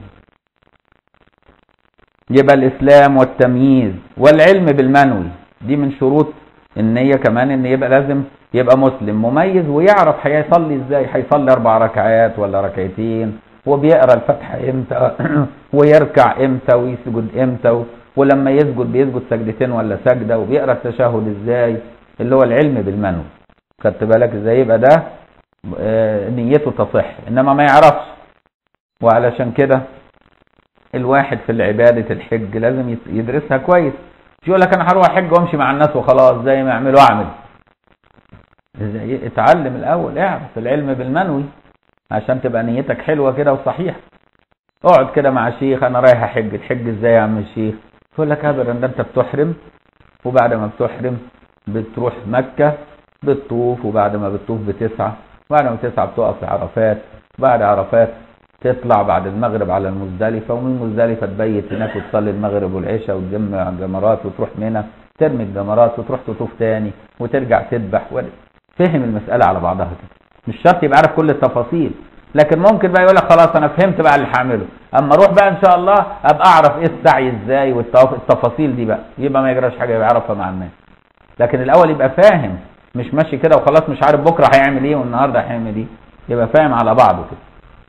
يبقى الإسلام والتمييز والعلم بالمنوي دي من شروط النية كمان ان يبقى لازم يبقى مسلم مميز ويعرف هيصلي ازاي هيصلي اربع ركعات ولا ركعتين وبيقرا الفاتحه امتى ويركع امتى ويسجد امتى ولما يسجد بيسجد سجدتين ولا سجده وبيقرا التشهد ازاي اللي هو العلم بالمنوي خدت بالك ازاي يبقى ده نيته تصح انما ما يعرفش وعلشان كده الواحد في العبادة الحج لازم يدرسها كويس مش يقول لك انا هروح احج وامشي مع الناس وخلاص زي ما يعملوا اعمل اتعلم الاول اعرف العلم بالمنوي عشان تبقى نيتك حلوه كده وصحيحه اقعد كده مع شيخ انا رايح احج تحج ازاي يا عم الشيخ يقول لك ابدا ده انت بتحرم وبعد ما بتحرم بتروح مكه بتطوف وبعد ما بتطوف بتسعى بعد ما تسعى بتقف في عرفات بعد عرفات تطلع بعد المغرب على المزدلفه ومن المزدلفه تبيت هناك وتصلي المغرب والعشاء وتجمع الجمرات وتروح منى ترمي الجمرات وتروح تطوف تاني وترجع تذبح فهم المساله على بعضها كده مش شرط يبقى عارف كل التفاصيل لكن ممكن بقى يقول لك خلاص انا فهمت بقى اللي هعمله اما اروح بقى ان شاء الله ابقى اعرف ايه السعي ازاي والتفاصيل دي بقى يبقى ما يجراش حاجه يبقى يعرفها مع الناس لكن الاول يبقى فاهم مش ماشي كده وخلاص مش عارف بكره هيعمل ايه والنهارده هيعمل ايه يبقى فاهم على بعضه كده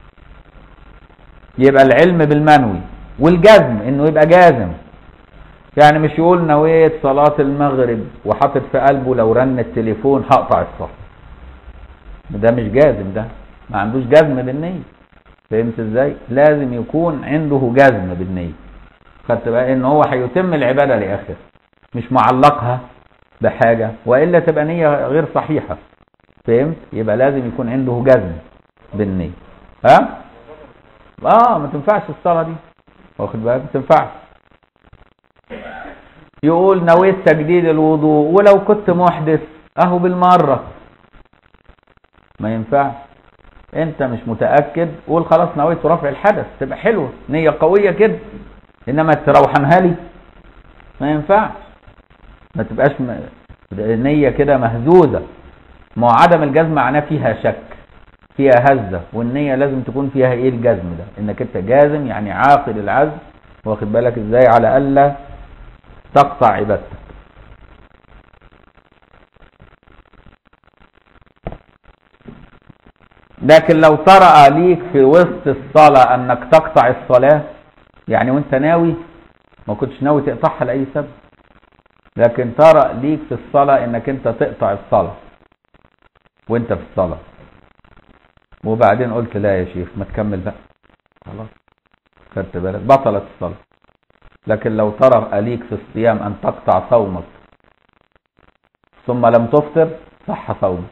يبقى العلم بالمنوي والجزم انه يبقى جازم يعني مش يقول نويت صلاة المغرب وحاطط في قلبه لو رن التليفون هقطع الصلاة ده مش جازم ده ما عندوش جزم بالنية فهمت ازاي لازم يكون عنده جزم بالنية خدت بقى ان هو هيتم العبادة لاخر مش معلقها بحاجة والا تبقى نية غير صحيحة فهمت يبقى لازم يكون عنده جزم بالنية ها اه ما تنفعش الصلاة دي واخد بالك ما تنفعش يقول نويت تجديد الوضوء ولو كنت محدث اهو بالمرة ما ينفعش انت مش متأكد قول خلاص نويت رفع الحدث تبقى حلوة نية قوية كده انما تروحنها لي ما ينفعش ما تبقاش م... نية كده مهزوزة ما هو عدم الجزم معناه فيها شك فيها هزة والنية لازم تكون فيها ايه الجزم ده انك انت جازم يعني عاقل العزم واخد بالك ازاي على الا تقطع عبادتك لكن لو طرأ ليك في وسط الصلاة انك تقطع الصلاة يعني وانت ناوي ما كنتش ناوي تقطعها لأي سبب لكن طرأ ليك في الصلاة انك انت تقطع الصلاة وانت في الصلاة وبعدين قلت لا يا شيخ ما تكمل بقى خلاص خدت بالك بطلت الصلاة لكن لو طرأ ليك في الصيام ان تقطع صومك ثم لم تفطر صح صومك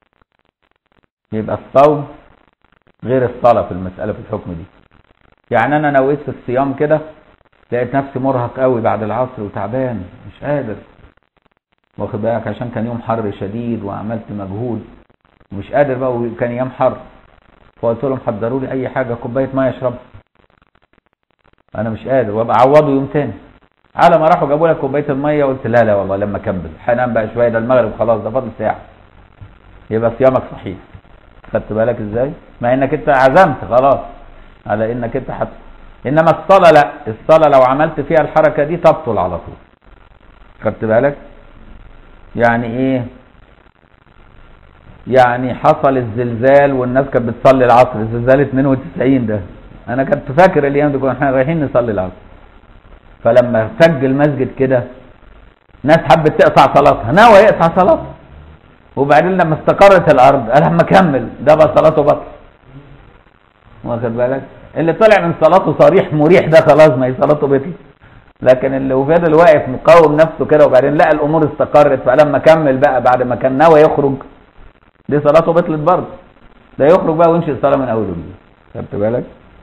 يبقى الصوم غير الصلاة في المسألة في الحكم دي يعني انا نويت في الصيام كده لقيت نفسي مرهق قوي بعد العصر وتعبان مش قادر واخد بالك عشان كان يوم حر شديد وعملت مجهود ومش قادر بقى وكان ايام حر فقلت لهم حضروا لي اي حاجه كوبايه ميه اشربها انا مش قادر وابقى اعوضه يوم تاني على ما راحوا جابوا لك كوبايه الميه قلت لا لا والله لما اكمل هنام بقى شويه ده المغرب خلاص ده فاضل ساعه يبقى صيامك صحيح خدت بالك ازاي مع انك انت عزمت خلاص على انك انت حت... انما الصلاه لا الصلاه لو عملت فيها الحركه دي تبطل على طول خدت بالك يعني ايه يعني حصل الزلزال والناس كانت بتصلي العصر الزلزال 92 ده انا كنت فاكر الايام دي كنا احنا رايحين نصلي العصر فلما سج المسجد كده ناس حبت تقطع صلاتها ناوي يقطع صلاتها وبعدين لما استقرت الارض قال اما كمل ده بقى صلاته بطل واخد بالك اللي طلع من صلاته صريح مريح ده خلاص ما هي صلاته بطل لكن اللي فضل واقف مقاوم نفسه كده وبعدين لقى الامور استقرت فلما كمل بقى بعد ما كان ناوي يخرج دي صلاته بطلت برضه ده يخرج بقى ويمشي الصلاه من اول وجديد خدت بالك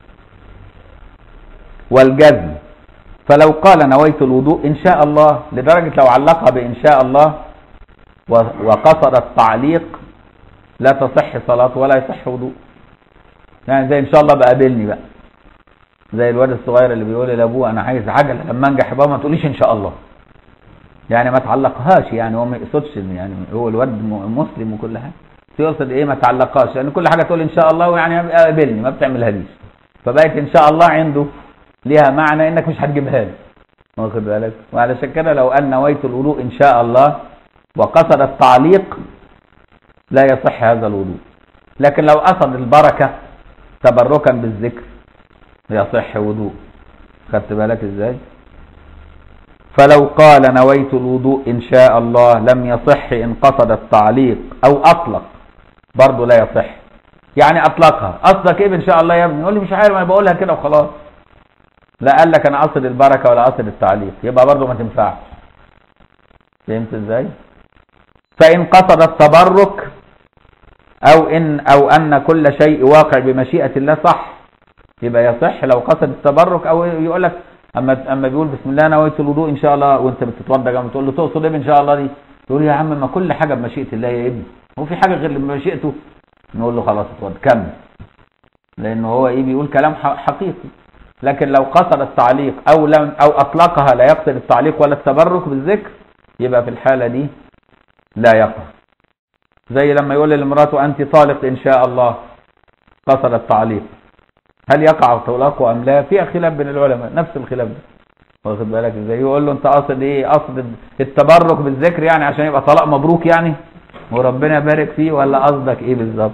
والجزم فلو قال نويت الوضوء ان شاء الله لدرجه لو علقها بان شاء الله وقصد التعليق لا تصح صلاته ولا يصح وضوء يعني زي ان شاء الله بقابلني بقى زي الواد الصغير اللي بيقول لابوه انا عايز عجله لما انجح يا بابا ما تقوليش ان شاء الله يعني ما تعلقهاش يعني هو ما يقصدش يعني هو الواد مسلم وكل حاجه يقصد ايه ما تعلقهاش يعني كل حاجه تقول ان شاء الله ويعني قابلني ما بتعملها ليش فبقت ان شاء الله عنده ليها معنى انك مش هتجيبها لي واخد بالك وعلشان كده لو قال نويت الوضوء ان شاء الله وقصد التعليق لا يصح هذا الوضوء لكن لو قصد البركه تبركا بالذكر يصح وضوء خدت بالك ازاي فلو قال نويت الوضوء ان شاء الله لم يصح ان قصد التعليق او اطلق برضه لا يصح يعني اطلقها قصدك ايه ان شاء الله يا ابني يقول لي مش عارف انا بقولها كده وخلاص لا قال لك انا قصد البركه ولا قصد التعليق يبقى برضه ما تنفعش فهمت ازاي فان قصد التبرك او ان او ان كل شيء واقع بمشيئه الله صح يبقى يصح لو قصد التبرك او يقول لك اما اما بيقول بسم الله نويت الوضوء ان شاء الله وانت بتتوضا جنب تقول له تقصد ايه ان شاء الله دي يقول يا عم ما كل حاجه بمشيئه الله يا ابني هو في حاجه غير بمشيئته نقول له خلاص اتوضا كمل لانه هو ايه بيقول كلام حقيقي لكن لو قصد التعليق او لم او اطلقها لا يقصد التعليق ولا التبرك بالذكر يبقى في الحاله دي لا يقع زي لما يقول لمراته انت طالق ان شاء الله قصد التعليق هل يقع طلاقه ام لا فيها خلاف بين العلماء نفس الخلاف ده واخد بالك ازاي يقول له انت قصد ايه قصد التبرك بالذكر يعني عشان يبقى طلاق مبروك يعني وربنا يبارك فيه ولا قصدك ايه بالظبط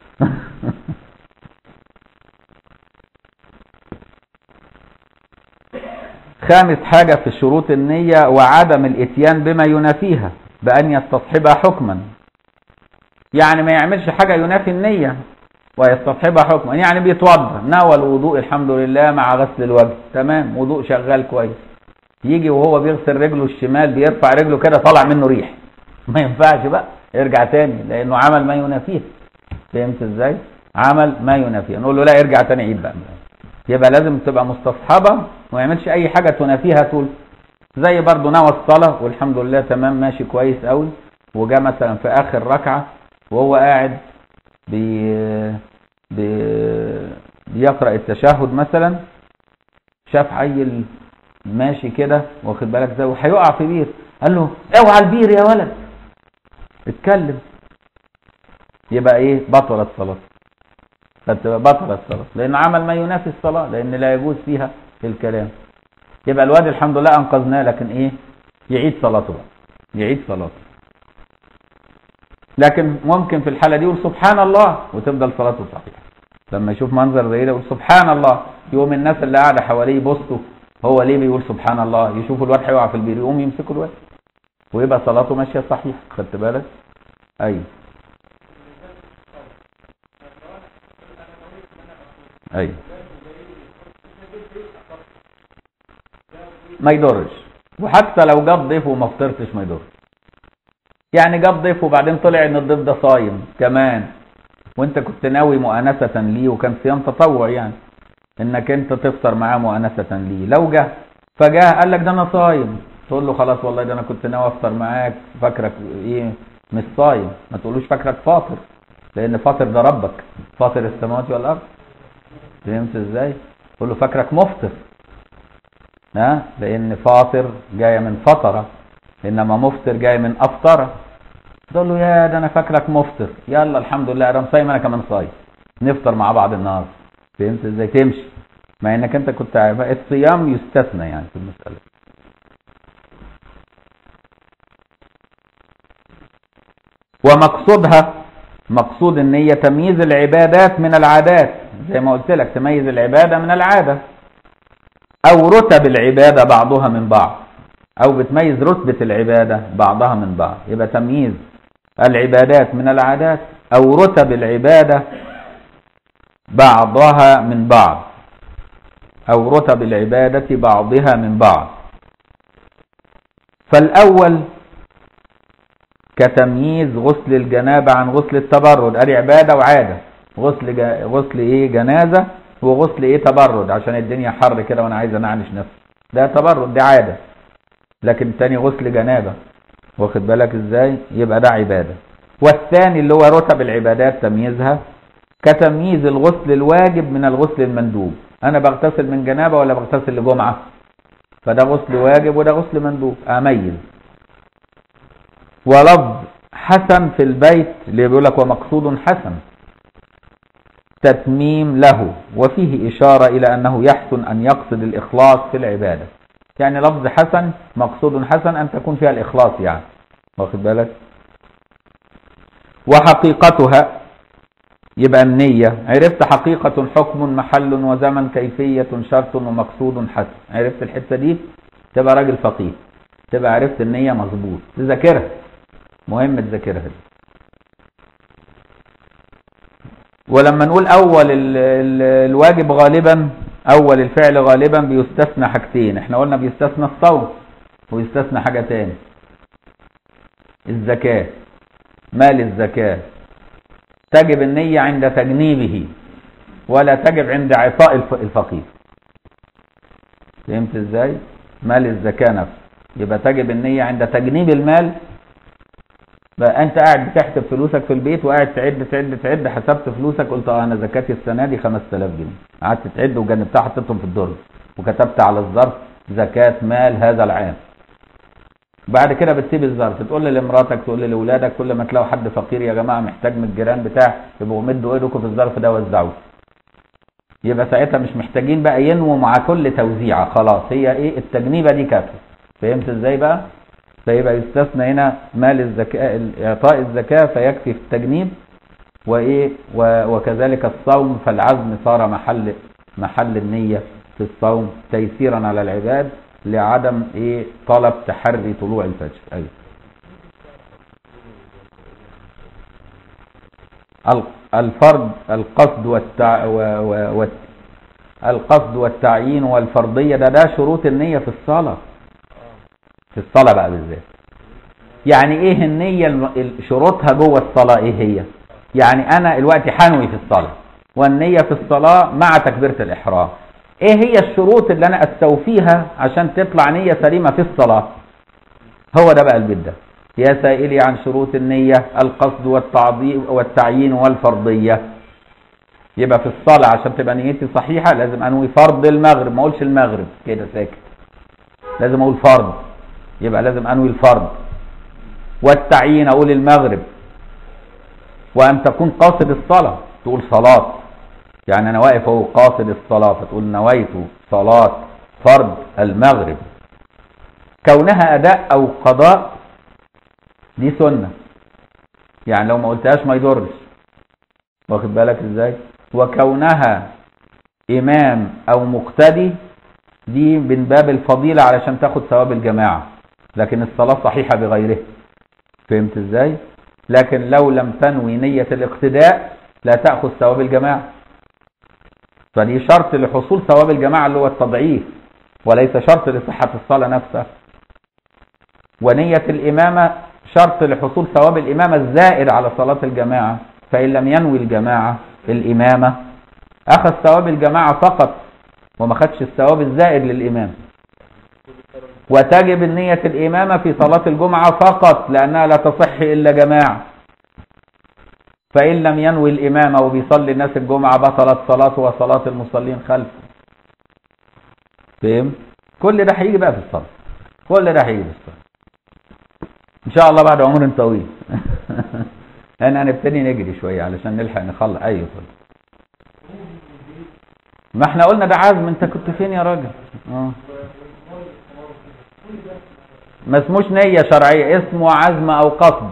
خامس حاجة في شروط النية وعدم الاتيان بما ينافيها بأن يستصحبها حكما يعني ما يعملش حاجة ينافي النية ويستصحبها حكما يعني بيتوضا نوى الوضوء الحمد لله مع غسل الوجه تمام وضوء شغال كويس يجي وهو بيغسل رجله الشمال بيرفع رجله كده طالع منه ريح ما ينفعش بقى يرجع تاني لانه عمل ما ينافيه فهمت ازاي عمل ما ينافيه نقول له لا ارجع تاني عيد بقى يبقى لازم تبقى مستصحبه وما يعملش اي حاجه تنافيها طول زي برضه نوى الصلاه والحمد لله تمام ماشي كويس قوي وجا مثلا في اخر ركعه وهو قاعد بي بي بيقرأ التشهد مثلا شاف عيل ماشي كده واخد بالك زي وهيقع في بير قال له اوعى البير يا ولد اتكلم يبقى ايه بطلت صلاته فتبقى بطلت الصلاة لأن عمل ما ينافي الصلاة لأن لا يجوز فيها الكلام يبقى الواد الحمد لله أنقذناه لكن إيه يعيد صلاته بقى يعيد صلاته لكن ممكن في الحالة دي يقول سبحان الله وتفضل صلاته صحيحة لما يشوف منظر زي ده يقول سبحان الله يقوم الناس اللي قاعدة حواليه يبصوا هو ليه بيقول سبحان الله يشوفوا الواد هيقع في البير يقوم يمسكوا الواد ويبقى صلاته ماشية صحيح خدت بالك ايوه ايوه ما يضرش وحتى لو جاب ضيف وما فطرتش ما يضرش يعني جاب ضيف وبعدين طلع ان الضيف ده صايم كمان وانت كنت ناوي مؤانسة ليه وكان صيام تطوع يعني انك انت تفطر معاه مؤانسة ليه لو جه فجاه قال لك ده انا صايم تقول له خلاص والله ده انا كنت ناوي افطر معاك فاكرك ايه مش صايم ما تقولوش فاكرك فاطر لان فاطر ده ربك فاطر السماوات والارض فهمت ازاي تقول له فاكرك مفطر ها لان فاطر جايه من فطره انما مفطر جاي من افطره تقول له يا ده انا فاكرك مفطر يلا الحمد لله انا صايم انا كمان صايم نفطر مع بعض النهارده فهمت ازاي تمشي مع انك انت كنت عارف الصيام يستثنى يعني في المساله ومقصودها مقصود النية تمييز العبادات من العادات زي ما قلت لك تميز العبادة من العادة أو رتب العبادة بعضها من بعض أو بتميز رتبة العبادة بعضها من بعض يبقى تمييز العبادات من العادات أو رتب العبادة بعضها من بعض أو رتب العبادة بعضها من بعض فالأول كتمييز غسل الجنابة عن غسل التبرد ادي عبادة وعادة غسل جا... غسل ايه جنازة وغسل ايه تبرد عشان الدنيا حر كده وانا عايز انعنش نفسي ده تبرد دي عادة لكن تاني غسل جنابة واخد بالك ازاي يبقى ده عبادة والثاني اللي هو رتب العبادات تمييزها كتمييز الغسل الواجب من الغسل المندوب انا بغتسل من جنابة ولا بغتسل لجمعة فده غسل واجب وده غسل مندوب اميز ولفظ حسن في البيت اللي بيقول لك ومقصود حسن تتميم له وفيه إشارة إلى أنه يحسن أن يقصد الإخلاص في العبادة يعني لفظ حسن مقصود حسن أن تكون فيها الإخلاص يعني واخد بالك وحقيقتها يبقى النية عرفت حقيقة حكم محل وزمن كيفية شرط ومقصود حسن عرفت الحتة دي تبقى راجل فقيه تبقى عرفت النية مظبوط تذاكرها مهم تذاكرها دي ولما نقول اول ال ال الواجب غالبا اول الفعل غالبا بيستثنى حاجتين احنا قلنا بيستثنى الصوم ويستثنى حاجة تاني الزكاة مال الزكاة تجب النية عند تجنيبه ولا تجب عند عطاء الفقير فهمت ازاي مال الزكاة نفسه يبقى تجب النية عند تجنيب المال بقى انت قاعد بتحسب فلوسك في البيت وقاعد تعد تعد تعد حسبت فلوسك قلت اه انا زكاتي السنه دي 5000 جنيه قعدت تعد وجنبتها حطيتهم في الدرج وكتبت على الظرف زكاه مال هذا العام بعد كده بتسيب الظرف تقول لمراتك تقول لاولادك كل ما تلاقوا حد فقير يا جماعه محتاج من الجيران بتاع يبقوا مدوا ايدكم في الظرف ده وزعوه يبقى ساعتها مش محتاجين بقى ينموا مع كل توزيعه خلاص هي ايه التجنيبه دي كافيه فهمت ازاي بقى فيبقى يستثنى هنا مال الزكاة إعطاء الزكاة فيكفي في التجنيب وإيه وكذلك الصوم فالعزم صار محل محل النية في الصوم تيسيرا على العباد لعدم إيه طلب تحري طلوع الفجر أيوة. الفرض القصد والتع... و... و... و... القصد والتعيين والفرضية ده ده شروط النية في الصلاة في الصلاة بقى بالذات يعني ايه النية شروطها جوه الصلاة ايه هي يعني انا الوقت حنوي في الصلاة والنية في الصلاة مع تكبيرة الاحرام ايه هي الشروط اللي انا استوفيها عشان تطلع نية سليمة في الصلاة هو ده بقى البيت ده يا سائلي عن شروط النية القصد والتعيين والفرضية يبقى في الصلاة عشان تبقى نيتي صحيحة لازم انوي فرض المغرب ما اقولش المغرب كده ساكت لازم اقول فرض يبقى لازم انوي الفرض والتعيين اقول المغرب وان تكون قاصد الصلاه تقول صلاه يعني انا واقف اهو قاصد الصلاه فتقول نويت صلاه فرض المغرب كونها اداء او قضاء دي سنه يعني لو ما قلتهاش ما يضرش واخد بالك ازاي وكونها امام او مقتدي دي من باب الفضيلة علشان تاخد ثواب الجماعة لكن الصلاة صحيحة بغيره فهمت ازاي لكن لو لم تنوي نية الاقتداء لا تأخذ ثواب الجماعة فدي شرط لحصول ثواب الجماعة اللي هو التضعيف وليس شرط لصحة الصلاة نفسها ونية الإمامة شرط لحصول ثواب الإمامة الزائد على صلاة الجماعة فإن لم ينوي الجماعة الإمامة أخذ ثواب الجماعة فقط وما خدش الثواب الزائد للإمام وتجب النية الإمامة في صلاة الجمعة فقط لأنها لا تصح إلا جماعة فإن لم ينوي الإمامة وبيصلي الناس الجمعة بطلت صلاته وصلاة المصلين خلفه فهم؟ كل ده هيجي بقى في الصلاة كل ده هيجي في الصلاة إن شاء الله بعد عمر طويل احنا هنبتدي نجري شوية علشان نلحق نخلص أي طول ما احنا قلنا ده عزم انت كنت فين يا راجل اه ما اسموش نية شرعية اسمه عزم او قصد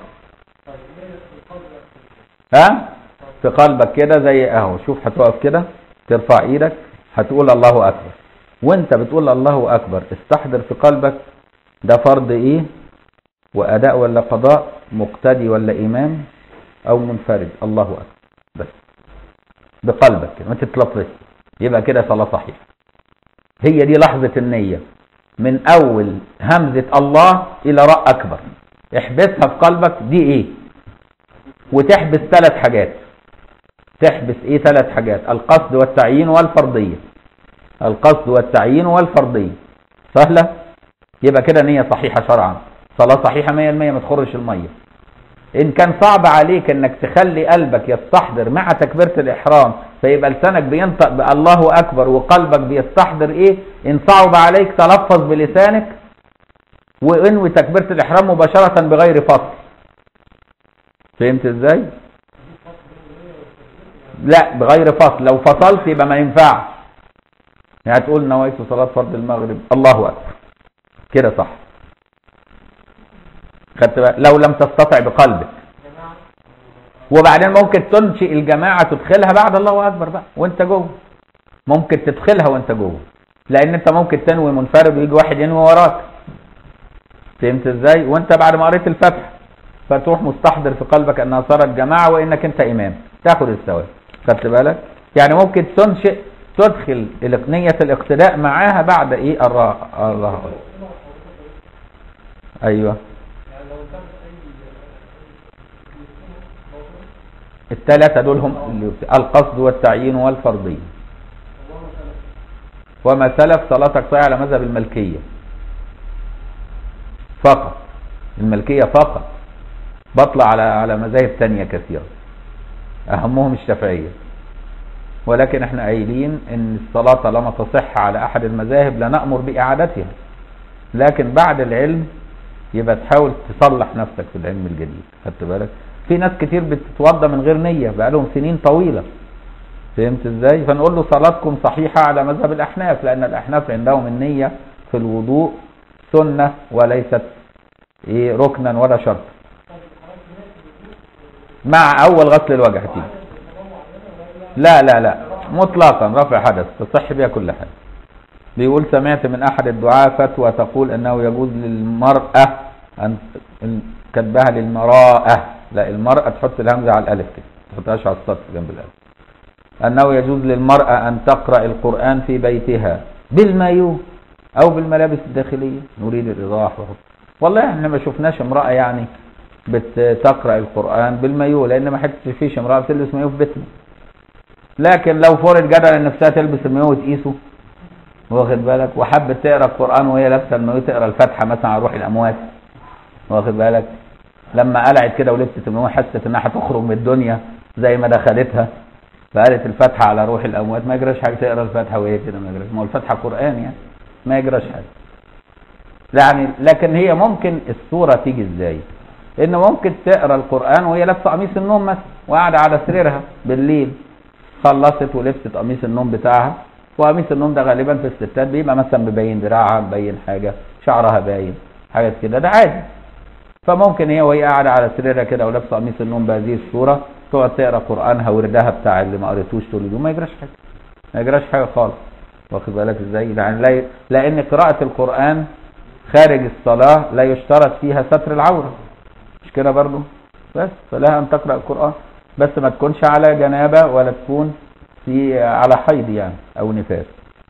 ها في قلبك كده زي اهو شوف هتقف كده ترفع ايدك هتقول الله اكبر وانت بتقول الله اكبر استحضر في قلبك ده فرض ايه واداء ولا قضاء مقتدي ولا امام او منفرد الله اكبر بس بقلبك كده ما تتلطفش يبقى كده صلاة صحيحة هي دي لحظة النية من أول همزة الله إلى راء أكبر احبسها في قلبك دي إيه وتحبس ثلاث حاجات تحبس إيه ثلاث حاجات القصد والتعيين والفرضية القصد والتعيين والفرضية سهلة يبقى كده نية صحيحة شرعا صلاة صحيحة 100% ما تخرش المية ان كان صعب عليك انك تخلي قلبك يستحضر مع تكبيرة الاحرام فيبقى لسانك بينطق بالله اكبر وقلبك بيستحضر ايه ان صعب عليك تلفظ بلسانك وانوي تكبيرة الاحرام مباشرة بغير فصل فهمت ازاي لا بغير فصل لو فصلت يبقى ما ينفعش يعني تقول نويت صلاة فرض المغرب الله اكبر كده صح خدت بالك لو لم تستطع بقلبك وبعدين ممكن تنشئ الجماعة تدخلها بعد الله أكبر بقى وانت جوه ممكن تدخلها وانت جوه لأن انت ممكن تنوي منفرد ويجي واحد ينوي وراك فهمت ازاي وانت بعد ما قريت الفتح فتروح مستحضر في قلبك انها صارت جماعة وانك انت امام تاخد الثواب خدت بالك يعني ممكن تنشئ تدخل نية الاقتداء معاها بعد ايه الله الله ايوه الثلاثة دول هم القصد والتعيين والفرضية وما سلف صلاتك صحيحة على مذهب الملكية فقط الملكية فقط بطلع على على مذاهب تانية كثيرة أهمهم الشافعية ولكن احنا قايلين ان الصلاة طالما تصح على احد المذاهب لا نأمر بإعادتها لكن بعد العلم يبقى تحاول تصلح نفسك في العلم الجديد خدت بالك في ناس كتير بتتوضى من غير نية بقالهم سنين طويلة فهمت ازاي فنقول له صلاتكم صحيحة على مذهب الأحناف لأن الأحناف عندهم النية في الوضوء سنة وليست ايه ركنا ولا شرط مع أول غسل الوجه تيجي لا لا لا مطلقا رفع حدث تصح بها كل حاجة بيقول سمعت من أحد الدعاة فتوى تقول أنه يجوز للمرأة أن كتبها للمراءة لا المرأة تحط الهمزة على الألف كده ما تحطهاش على السطر جنب الألف أنه يجوز للمرأة أن تقرأ القرآن في بيتها بالمايو أو بالملابس الداخلية نريد الإيضاح والله احنا ما شفناش امرأة يعني بتقرأ القرآن بالمايو لأن ما حدش فيش امرأة بتلبس مايو في بيتنا لكن لو فرض جدل ان نفسها تلبس المايو وتقيسه واخد بالك وحبت تقرا القرآن وهي لابسه المايو تقرا الفاتحة مثلا على روح الأموات واخد بالك لما قلعت كده ولبست المايو حست انها هتخرج من الدنيا زي ما دخلتها فقالت الفاتحة على روح الأموات ما يجراش حاجة تقرا الفاتحة وهي كده ما يجراش ما هو الفاتحة قرآن يعني ما يجراش حاجة يعني لكن هي ممكن الصورة تيجي ازاي ان ممكن تقرا القرآن وهي لابسة قميص النوم مثلا وقاعدة على سريرها بالليل خلصت ولبست قميص النوم بتاعها وقميص النوم ده غالبا في الستات بيبقى مثلا مبين دراعها مبين حاجة شعرها باين حاجات كده ده عادي فممكن هي وهي قاعدة على سريرها كده ولابسة قميص النوم بهذه الصورة تقعد تقرا قرآنها وردها بتاع اللي ما قريتوش طول اليوم ما يجراش حاجة ما يجراش حاجة خالص واخد بالك ازاي يعني لا لان قراءة القرآن خارج الصلاة لا يشترط فيها ستر العورة مش كده برضو بس فلها ان تقرأ القرآن بس ما تكونش على جنابة ولا تكون في على حيض يعني او نفاس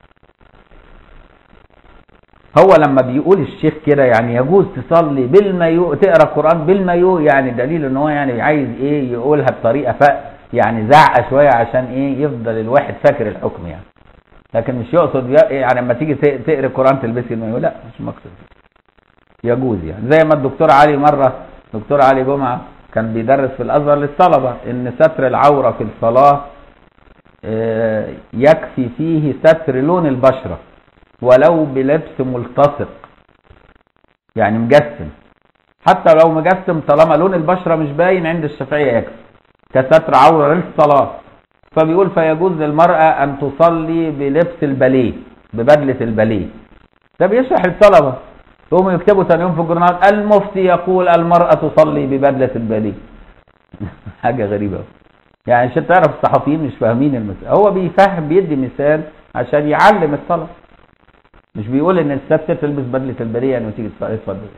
هو لما بيقول الشيخ كده يعني يجوز تصلي بالمايو تقرا القران بالمايو يعني دليل ان هو يعني عايز ايه يقولها بطريقه ف يعني زعقه شويه عشان ايه يفضل الواحد فاكر الحكم يعني لكن مش يقصد يعني لما تيجي تقرا القران تلبسي المايو لا مش مقصد يجوز يعني زي ما الدكتور علي مره دكتور علي جمعه كان بيدرس في الازهر للطلبه ان ستر العوره في الصلاه آه، يكفي فيه ستر لون البشره ولو بلبس ملتصق يعني مجسم حتى لو مجسم طالما لون البشرة مش باين عند الشافعية يكفي كستر عورة للصلاة فبيقول فيجوز للمرأة أن تصلي بلبس الباليه ببدلة الباليه ده بيشرح الطلبة يقوموا يكتبوا ثاني يوم في الجورنال المفتي يقول المرأة تصلي ببدلة الباليه حاجة غريبة يعني عشان تعرف الصحفيين مش فاهمين المسألة هو بيفهم بيدي مثال عشان يعلم الطلبة مش بيقول ان الست تلبس بدله البريه يعني وتيجي اتفضل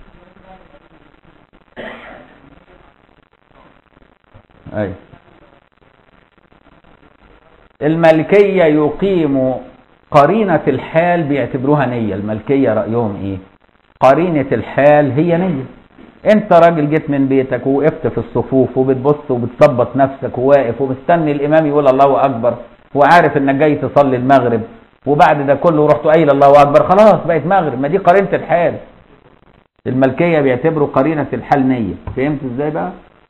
اي الملكيه يقيم قرينه الحال بيعتبروها نيه الملكيه رايهم ايه قرينه الحال هي نيه انت راجل جيت من بيتك ووقفت في الصفوف وبتبص وبتظبط نفسك وواقف ومستني الامام يقول الله اكبر وعارف انك جاي تصلي المغرب وبعد ده كله رحت قايل الله اكبر خلاص بقت مغرب ما دي قرينه الحال الملكيه بيعتبروا قرينه الحال نيه فهمت ازاي بقى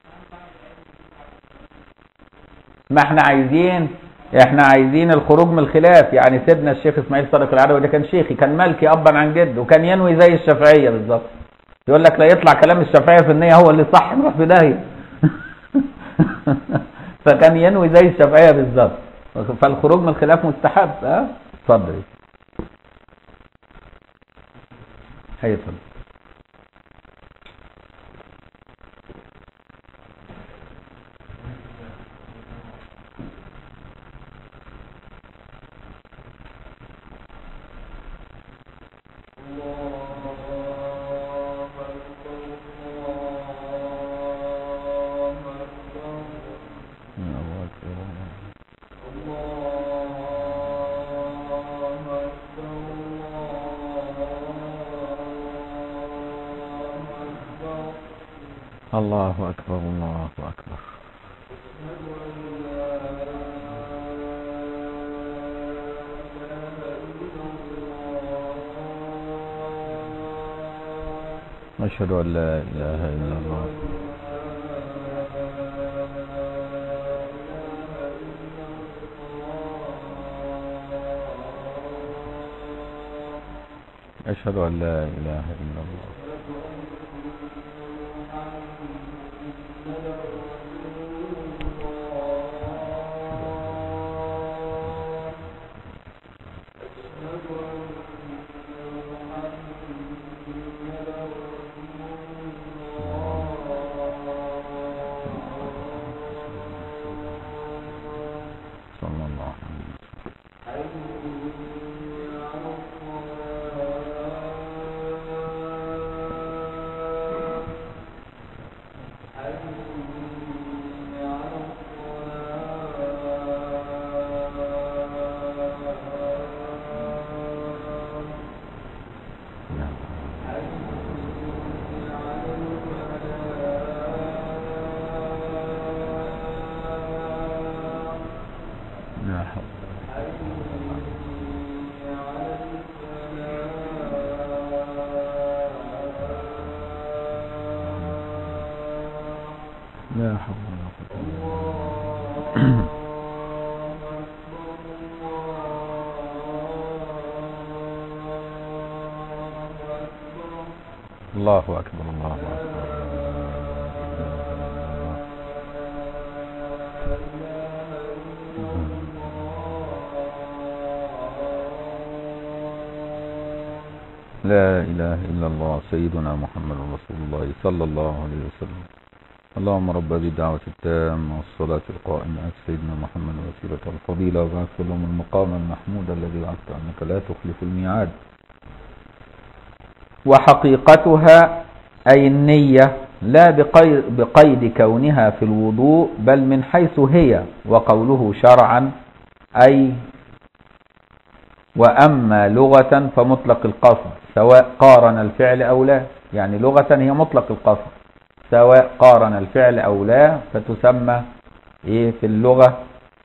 ما احنا عايزين احنا عايزين الخروج من الخلاف يعني سيدنا الشيخ اسماعيل صادق العدوي ده كان شيخي كان ملكي ابا عن جد وكان ينوي زي الشافعيه بالظبط يقول لك لا يطلع كلام الشافعيه في النيه هو اللي صح نروح في داهيه فكان ينوي زي الشافعيه بالظبط فالخروج من الخلاف مستحب اه اتفضل هيفضل الله أكبر الله أكبر أشهد أن لا إله إلا الله أشهد أن لا إله إلا الله الله أكبر الله أكبر لا إله إلا الله سيدنا محمد رسول الله صلى الله عليه وسلم اللهم رب هذه الدعوة التامة والصلاة القائمة آت سيدنا محمد وسيلة الفضيلة وبعث لهم المقام المحمود الذي وعدت أنك لا تخلف الميعاد وحقيقتها أي النية لا بقيد, بقيد كونها في الوضوء بل من حيث هي وقوله شرعا أي وأما لغة فمطلق القصد سواء قارن الفعل أو لا يعني لغة هي مطلق القصد سواء قارن الفعل أو لا فتسمى إيه في اللغة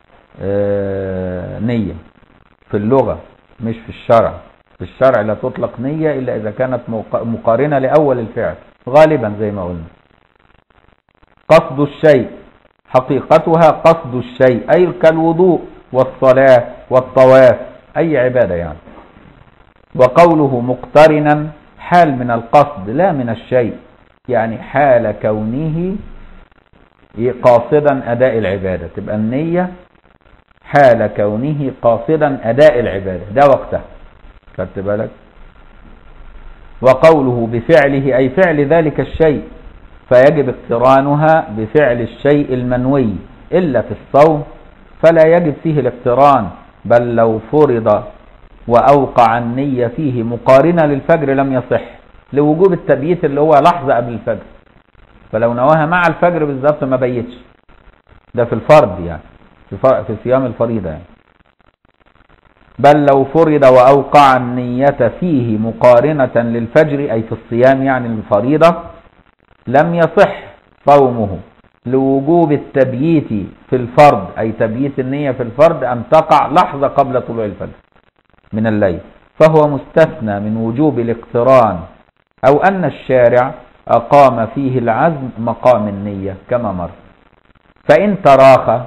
آه نية في اللغة مش في الشرع في الشرع لا تطلق نية إلا إذا كانت مقارنة لأول الفعل غالبا زي ما قلنا قصد الشيء حقيقتها قصد الشيء أي كالوضوء والصلاة والطواف أي عبادة يعني وقوله مقترنا حال من القصد لا من الشيء يعني حال كونه قاصدا أداء العبادة تبقى النية حال كونه قاصدا أداء العبادة ده وقتها خدت بالك وقوله بفعله أي فعل ذلك الشيء فيجب اقترانها بفعل الشيء المنوي إلا في الصوم فلا يجب فيه الاقتران بل لو فرض وأوقع النية فيه مقارنة للفجر لم يصح لوجوب التبييت اللي هو لحظة قبل الفجر فلو نواها مع الفجر بالظبط ما بيتش ده في الفرض يعني في, في صيام الفريضة يعني بل لو فرض وأوقع النية فيه مقارنة للفجر أي في الصيام يعني الفريضة لم يصح صومه لوجوب التبييت في الفرض أي تبييت النية في الفرض أن تقع لحظة قبل طلوع الفجر من الليل فهو مستثنى من وجوب الاقتران أو أن الشارع أقام فيه العزم مقام النية كما مر فإن تراخى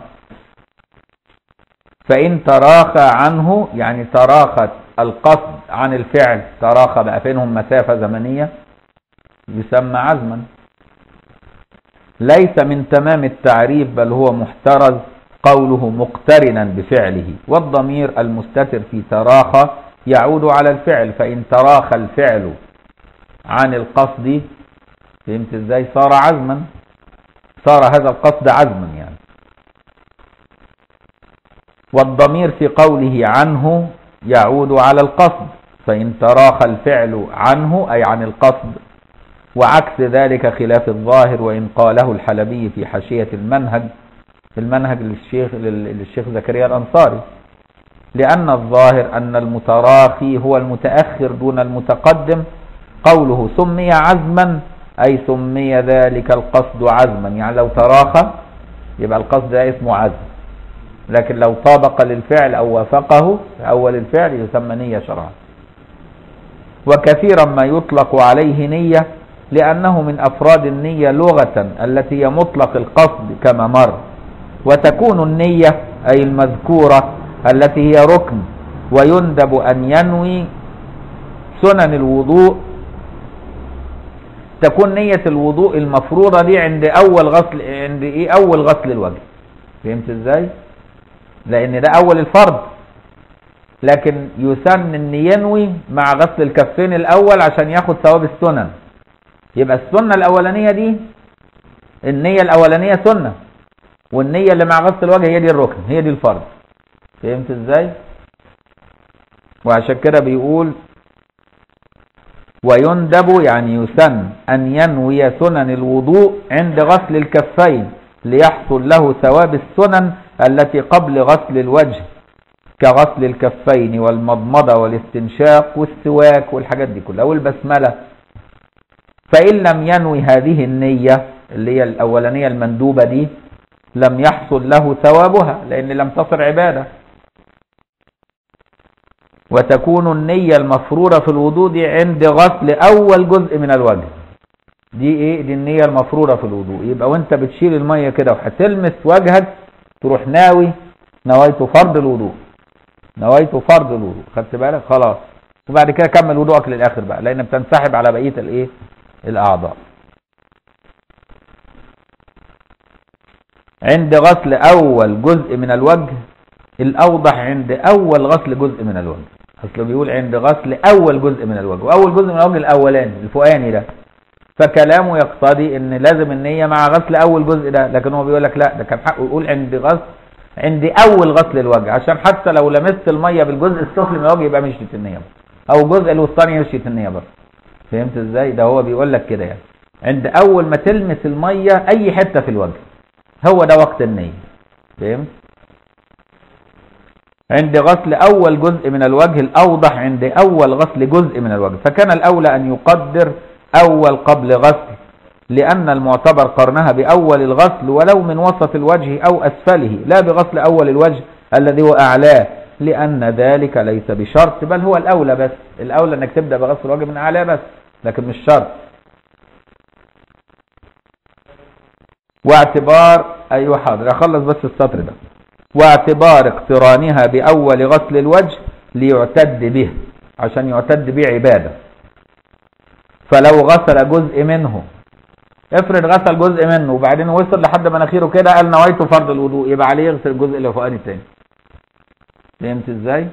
فإن تراخى عنه يعني تراخت القصد عن الفعل تراخى بقى بينهم مسافة زمنية يسمى عزما ليس من تمام التعريف بل هو محترز قوله مقترنا بفعله والضمير المستتر في تراخى يعود على الفعل فإن تراخى الفعل عن القصد فهمت ازاي صار عزما صار هذا القصد عزما يعني والضمير في قوله عنه يعود على القصد فإن تراخى الفعل عنه أي عن القصد وعكس ذلك خلاف الظاهر وإن قاله الحلبي في حاشية المنهج المنهج للشيخ للشيخ زكريا الأنصاري لأن الظاهر أن المتراخي هو المتأخر دون المتقدم قوله سمي عزما أي سمي ذلك القصد عزما يعني لو تراخى يبقى القصد ده اسمه عزم لكن لو طابق للفعل أو وافقه في أول الفعل يسمى نية شرعا وكثيرا ما يطلق عليه نية لأنه من أفراد النية لغة التي هي مطلق القصد كما مر وتكون النية أي المذكورة التي هي ركن ويندب أن ينوي سنن الوضوء تكون نية الوضوء المفروضة دي عند أول غسل عند إيه أول غسل الوجه فهمت إزاي؟ لأن ده أول الفرض لكن يسن أن ينوي مع غسل الكفين الأول عشان ياخد ثواب السنن يبقى السنة الأولانية دي النية الأولانية سنة والنية اللي مع غسل الوجه هي دي الركن هي دي الفرض فهمت ازاي وعشان كده بيقول ويندب يعني يسن أن ينوي سنن الوضوء عند غسل الكفين ليحصل له ثواب السنن التي قبل غسل الوجه كغسل الكفين والمضمضة والاستنشاق والسواك والحاجات دي كلها والبسملة فإن لم ينوي هذه النية اللي هي الأولانية المندوبة دي لم يحصل له ثوابها لأن لم تصر عبادة وتكون النية المفروضة في الوضوء دي عند غسل أول جزء من الوجه دي ايه دي النية المفروضة في الوضوء يبقى وانت بتشيل المية كده وهتلمس وجهك تروح ناوي نويت فرض الوضوء نويت فرض الوضوء خدت بالك خلاص وبعد كده كمل وضوءك للاخر بقى لان بتنسحب على بقيه الايه الأعضاء عند غسل أول جزء من الوجه الأوضح عند أول غسل جزء من الوجه أصله بيقول عند غسل أول جزء من الوجه وأول جزء من الوجه الأولاني الفوقاني ده فكلامه يقتضي ان لازم النية مع غسل اول جزء ده لكن هو بيقول لك لا ده كان حقه يقول عند غسل عند اول غسل الوجه عشان حتى لو لمست المية بالجزء السفلي من الوجه يبقى مشيت النية بقى. او الجزء الوسطاني مشيت النية برضه فهمت ازاي ده هو بيقول لك كده يعني عند اول ما تلمس المية اي حتة في الوجه هو ده وقت النية فهمت عند غسل أول جزء من الوجه الأوضح عند أول غسل جزء من الوجه فكان الأولى أن يقدر أول قبل غسل لأن المعتبر قرنها بأول الغسل ولو من وسط الوجه أو أسفله لا بغسل أول الوجه الذي هو أعلاه لأن ذلك ليس بشرط بل هو الأولى بس الأولى أنك تبدأ بغسل الوجه من أعلاه بس لكن مش شرط واعتبار أيوة حاضر أخلص بس السطر ده واعتبار اقترانها بأول غسل الوجه ليعتد به عشان يعتد به عبادة فلو غسل جزء منه افرض غسل جزء منه وبعدين وصل لحد مناخيره كده قال نويت فرض الوضوء يبقى عليه يغسل الجزء اللي فوقاني التاني فهمت ازاي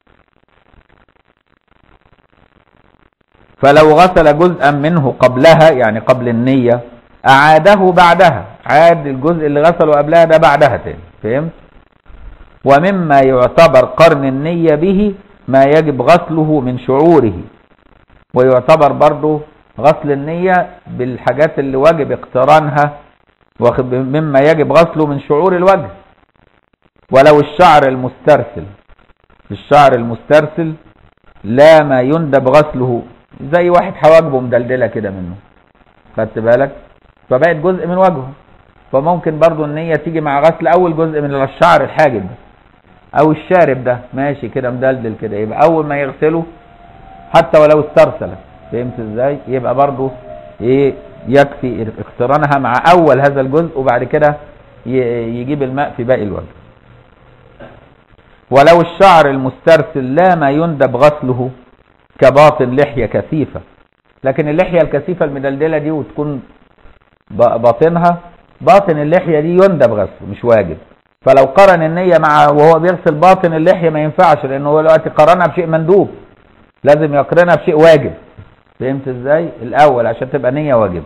فلو غسل جزءا منه قبلها يعني قبل النية أعاده بعدها عاد الجزء اللي غسله قبلها ده بعدها تاني فهمت ومما يعتبر قرن النية به ما يجب غسله من شعوره ويعتبر برضه غسل النية بالحاجات اللي واجب اقترانها مما يجب غسله من شعور الوجه ولو الشعر المسترسل الشعر المسترسل لا ما يندب غسله زي واحد حواجبه مدلدله كده منه خدت بالك فبقت جزء من وجهه فممكن برضو النية تيجي مع غسل اول جزء من الشعر الحاجب ده او الشارب ده ماشي كده مدلدل كده يبقى اول ما يغسله حتى ولو استرسل فهمت ازاي يبقى برضو ايه يكفي اقترانها مع اول هذا الجزء وبعد كده يجيب الماء في باقي الوجه ولو الشعر المسترسل لا ما يندب غسله كباطن لحية كثيفة لكن اللحية الكثيفة المدلدلة دي وتكون باطنها باطن اللحية دي يندب غسله مش واجب فلو قرن النية مع وهو بيغسل باطن اللحية ما ينفعش لانه هو دلوقتي قرنها بشيء مندوب لازم يقرنها بشيء واجب فهمت ازاي الاول عشان تبقى نية واجبة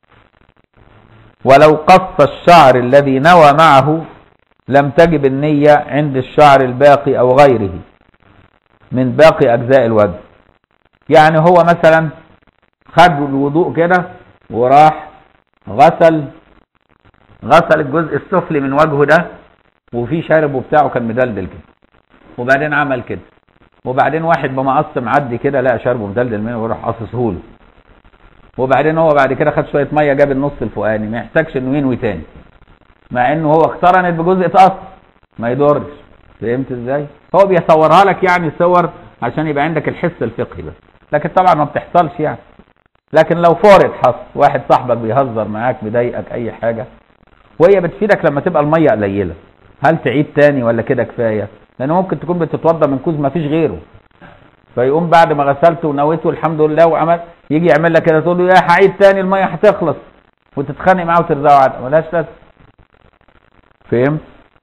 ولو قص الشعر الذي نوى معه لم تجب النية عند الشعر الباقي او غيره من باقي اجزاء الوجه يعني هو مثلا خد الوضوء كده وراح غسل غسل الجزء السفلي من وجهه ده وفي شارب وبتاعه كان مدلدل كده وبعدين عمل كده وبعدين واحد بمقص معدي كده لقى شاربه مدلدل منه وراح قصصه له وبعدين هو بعد كده خد شويه ميه جاب النص الفوقاني ما يحتاجش انه ينوي تاني مع انه هو اقترنت بجزء اتقص ما يضرش فهمت ازاي هو بيصورها لك يعني صور عشان يبقى عندك الحس الفقهي بس لكن طبعا ما بتحصلش يعني لكن لو فارض حصل واحد صاحبك بيهزر معاك بيضايقك اي حاجه وهي بتفيدك لما تبقى الميه قليله هل تعيد تاني ولا كده كفايه لان ممكن تكون بتتوضى من كوز ما فيش غيره فيقوم بعد ما غسلت ونويته الحمد لله وعمل يجي يعمل لك كده تقول له يا هعيد تاني الميه هتخلص وتتخانق معاه وترزعه عاد ملهاش لازمه فهمت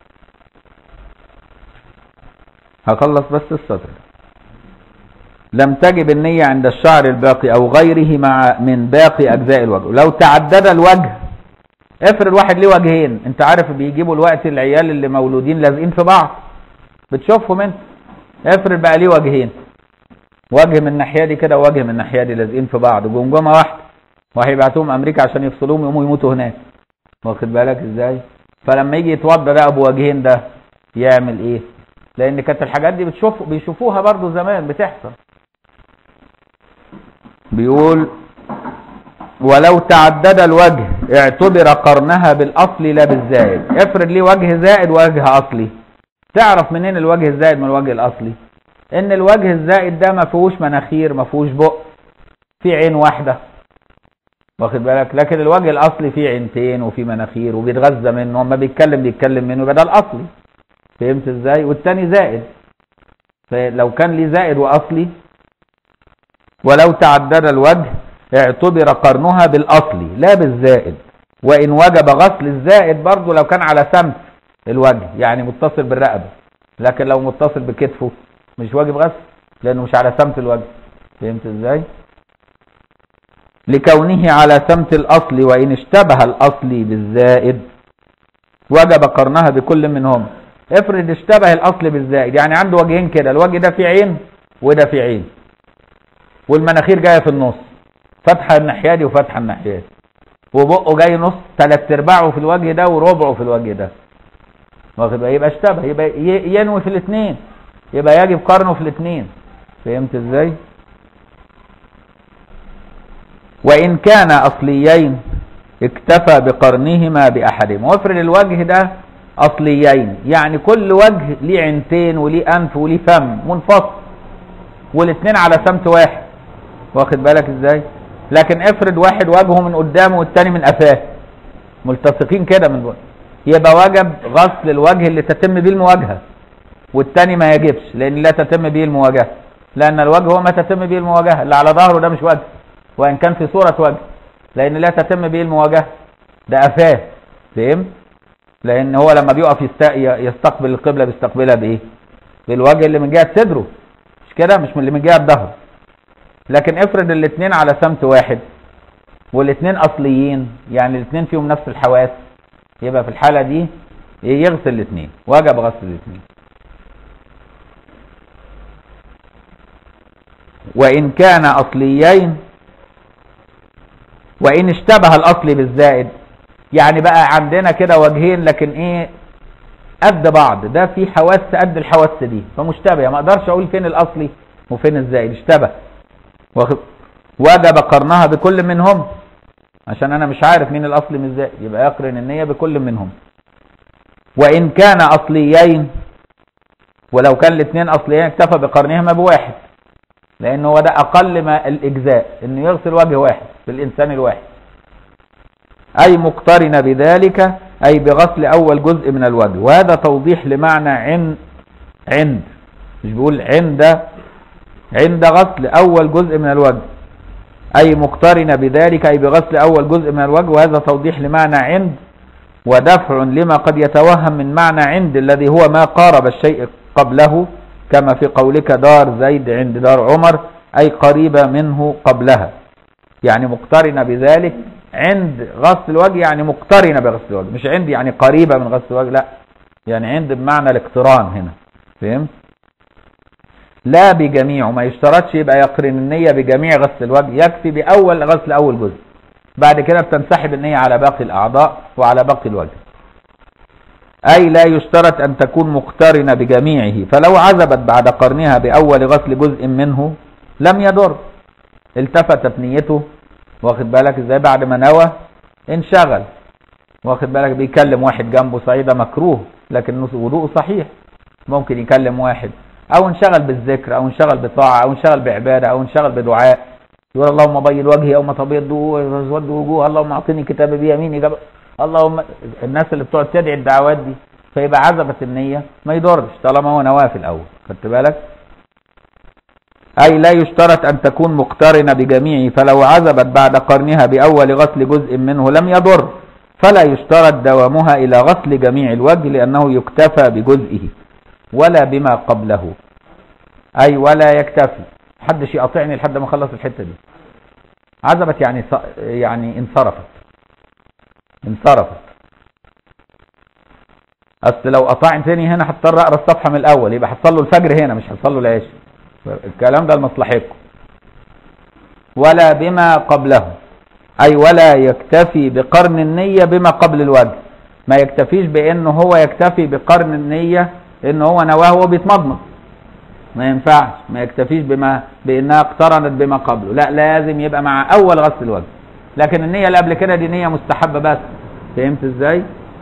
هخلص بس السطر لم تجب النية عند الشعر الباقي أو غيره مع من باقي أجزاء الوجه لو تعدد الوجه افرض واحد ليه وجهين انت عارف بيجيبوا الوقت العيال اللي مولودين لازقين في بعض بتشوفهم انت افرض بقى ليه وجهين وجه من الناحيه دي كده ووجه من الناحيه دي لازقين في بعض جمجمه واحده وهيبعتوهم امريكا عشان يفصلوهم يقوموا يموتوا هناك واخد بالك ازاي فلما يجي يتوضى بقى بوجهين ده يعمل ايه لان كانت الحاجات دي بتشوف بيشوفوها برضو زمان بتحصل بيقول ولو تعدد الوجه اعتبر قرنها بالاصل لا بالزائد افرض ليه وجه زائد ووجه اصلي تعرف منين الوجه الزائد من الوجه الاصلي ان الوجه الزائد ده ما فيهوش مناخير ما فيهوش بق في عين واحده واخد بالك لكن الوجه الاصلي فيه عينتين وفيه مناخير وبيتغذى منه اما بيتكلم بيتكلم منه يبقى ده الاصلي فهمت ازاي والتاني زائد فلو كان ليه زائد واصلي ولو تعدد الوجه اعتبر قرنها بالاصل لا بالزائد وان وجب غسل الزائد برضه لو كان على سمت الوجه يعني متصل بالرقبه لكن لو متصل بكتفه مش واجب غسل لانه مش على سمت الوجه فهمت ازاي لكونه على سمت الاصل وان اشتبه الاصل بالزائد وجب قرنها بكل منهم افرض اشتبه الاصل بالزائد يعني عنده وجهين كده الوجه ده فيه عين وده فيه عين والمناخير جايه في النص فتحه الناحيه دي وفتحه الناحيه دي وبقه جاي نص ثلاث ارباعه في الوجه ده وربعه في الوجه ده واخد يبقى اشتبه يبقى ينوي في الاثنين يبقى يجب قرنه في الاثنين فهمت ازاي وان كان اصليين اكتفى بقرنهما باحدهما وافرض الوجه ده اصليين يعني كل وجه ليه عينتين وليه انف وليه فم منفصل والاثنين على سمت واحد واخد بالك ازاي لكن افرض واحد وجهه من قدامه والتاني من قفاه ملتصقين كده من وجه. يبقى وجب غسل الوجه اللي تتم به المواجهه والتاني ما يجبش لان لا تتم به المواجهه لان الوجه هو ما تتم به المواجهه اللي على ظهره ده مش وجه وان كان في صوره وجه لان لا تتم به المواجهه ده قفاه فهمت لان هو لما بيقف يستقبل القبله بيستقبلها بايه بالوجه اللي من جهه صدره مش كده مش من اللي من جهه ظهره لكن افرض الاثنين على سمت واحد والاثنين اصليين يعني الاثنين فيهم نفس الحواس يبقى في الحاله دي يغسل الاثنين وجب غسل الاثنين وان كان اصليين وان اشتبه الاصل بالزائد يعني بقى عندنا كده وجهين لكن ايه قد بعض ده في حواس قد الحواس دي فمشتبه ما اقدرش اقول فين الاصلي وفين الزائد اشتبه وجب قرنها بكل منهم عشان انا مش عارف مين الاصلي من الزائد يبقى يقرن النية بكل منهم وان كان اصليين ولو كان الاثنين اصليين اكتفى بقرنهما بواحد لان هو ده اقل ما الاجزاء انه يغسل وجه واحد بالانسان الواحد اي مقترن بذلك اي بغسل اول جزء من الوجه وهذا توضيح لمعنى عند عند مش بيقول عند عند غسل اول جزء من الوجه اي مقترن بذلك اي بغسل اول جزء من الوجه وهذا توضيح لمعنى عند ودفع لما قد يتوهم من معنى عند الذي هو ما قارب الشيء قبله كما في قولك دار زيد عند دار عمر أي قريبة منه قبلها يعني مقترنة بذلك عند غسل الوجه يعني مقترنة بغسل الوجه مش عند يعني قريبة من غسل الوجه لا يعني عند بمعنى الاقتران هنا فهمت لا بجميع ما يشترطش يبقى يقرن النية بجميع غسل الوجه يكفي بأول غسل أول جزء بعد كده بتنسحب النية على باقي الأعضاء وعلى باقي الوجه أي لا يشترط أن تكون مقترنة بجميعه فلو عزبت بعد قرنها بأول غسل جزء منه لم يضر التفتت نيته واخد بالك ازاي بعد ما نوى انشغل واخد بالك بيكلم واحد جنبه صعيدة مكروه لكن وضوءه صحيح ممكن يكلم واحد او انشغل بالذكر او انشغل بطاعة او انشغل بعبادة او انشغل بدعاء يقول اللهم بيض وجهي يوم تبيض واسود وجوه اللهم اعطني كتابي بيميني اللهم الناس اللي بتقعد تدعي الدعوات دي فيبقى عزبت النية ما يضرش طالما هو نواه في الأول خدت بالك أي لا يشترط أن تكون مقترنة بجميعه فلو عزبت بعد قرنها بأول غسل جزء منه لم يضر فلا يشترط دوامها إلى غسل جميع الوجه لأنه يكتفى بجزئه ولا بما قبله أي ولا يكتفي حدش يقطعني لحد ما اخلص الحتة دي عزبت يعني يعني انصرفت انصرفت اصل لو قطعن تاني هنا هضطر اقرا الصفحه من الاول يبقى هحصل له الفجر هنا مش هحصل له العشاء الكلام ده لمصلحتكم ولا بما قبله اي ولا يكتفي بقرن النيه بما قبل الوجه ما يكتفيش بانه هو يكتفي بقرن النيه ان هو نواه وهو بيتمضمض ما ينفعش ما يكتفيش بما بانها اقترنت بما قبله لا لازم يبقى مع اول غسل الوجه لكن النية اللي قبل كده دي نية مستحبة بس فهمت ازاي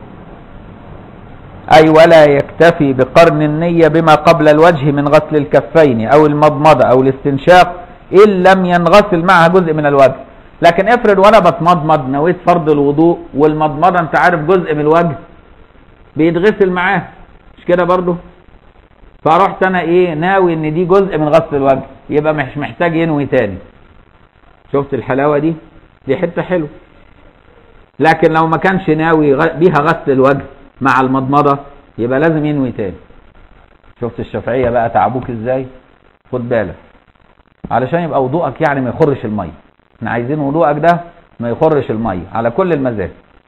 اي ولا يكتفي بقرن النية بما قبل الوجه من غسل الكفين او المضمضة او الاستنشاق ان لم ينغسل معها جزء من الوجه لكن افرض وانا بتمضمض نويت فرض الوضوء والمضمضة انت عارف جزء من الوجه بيتغسل معاه مش كده برضو فرحت انا ايه ناوي ان دي جزء من غسل الوجه يبقى مش محتاج ينوي تاني شفت الحلاوة دي دي حتة حلوة لكن لو ما كانش ناوي غ- بيها غسل الوجه مع المضمضة يبقى لازم ينوي تاني شفت الشافعية بقى تعبوك ازاي خد بالك علشان يبقى وضوءك يعني ما يخرش المية احنا عايزين وضوءك ده ما يخرش المية على كل المذاهب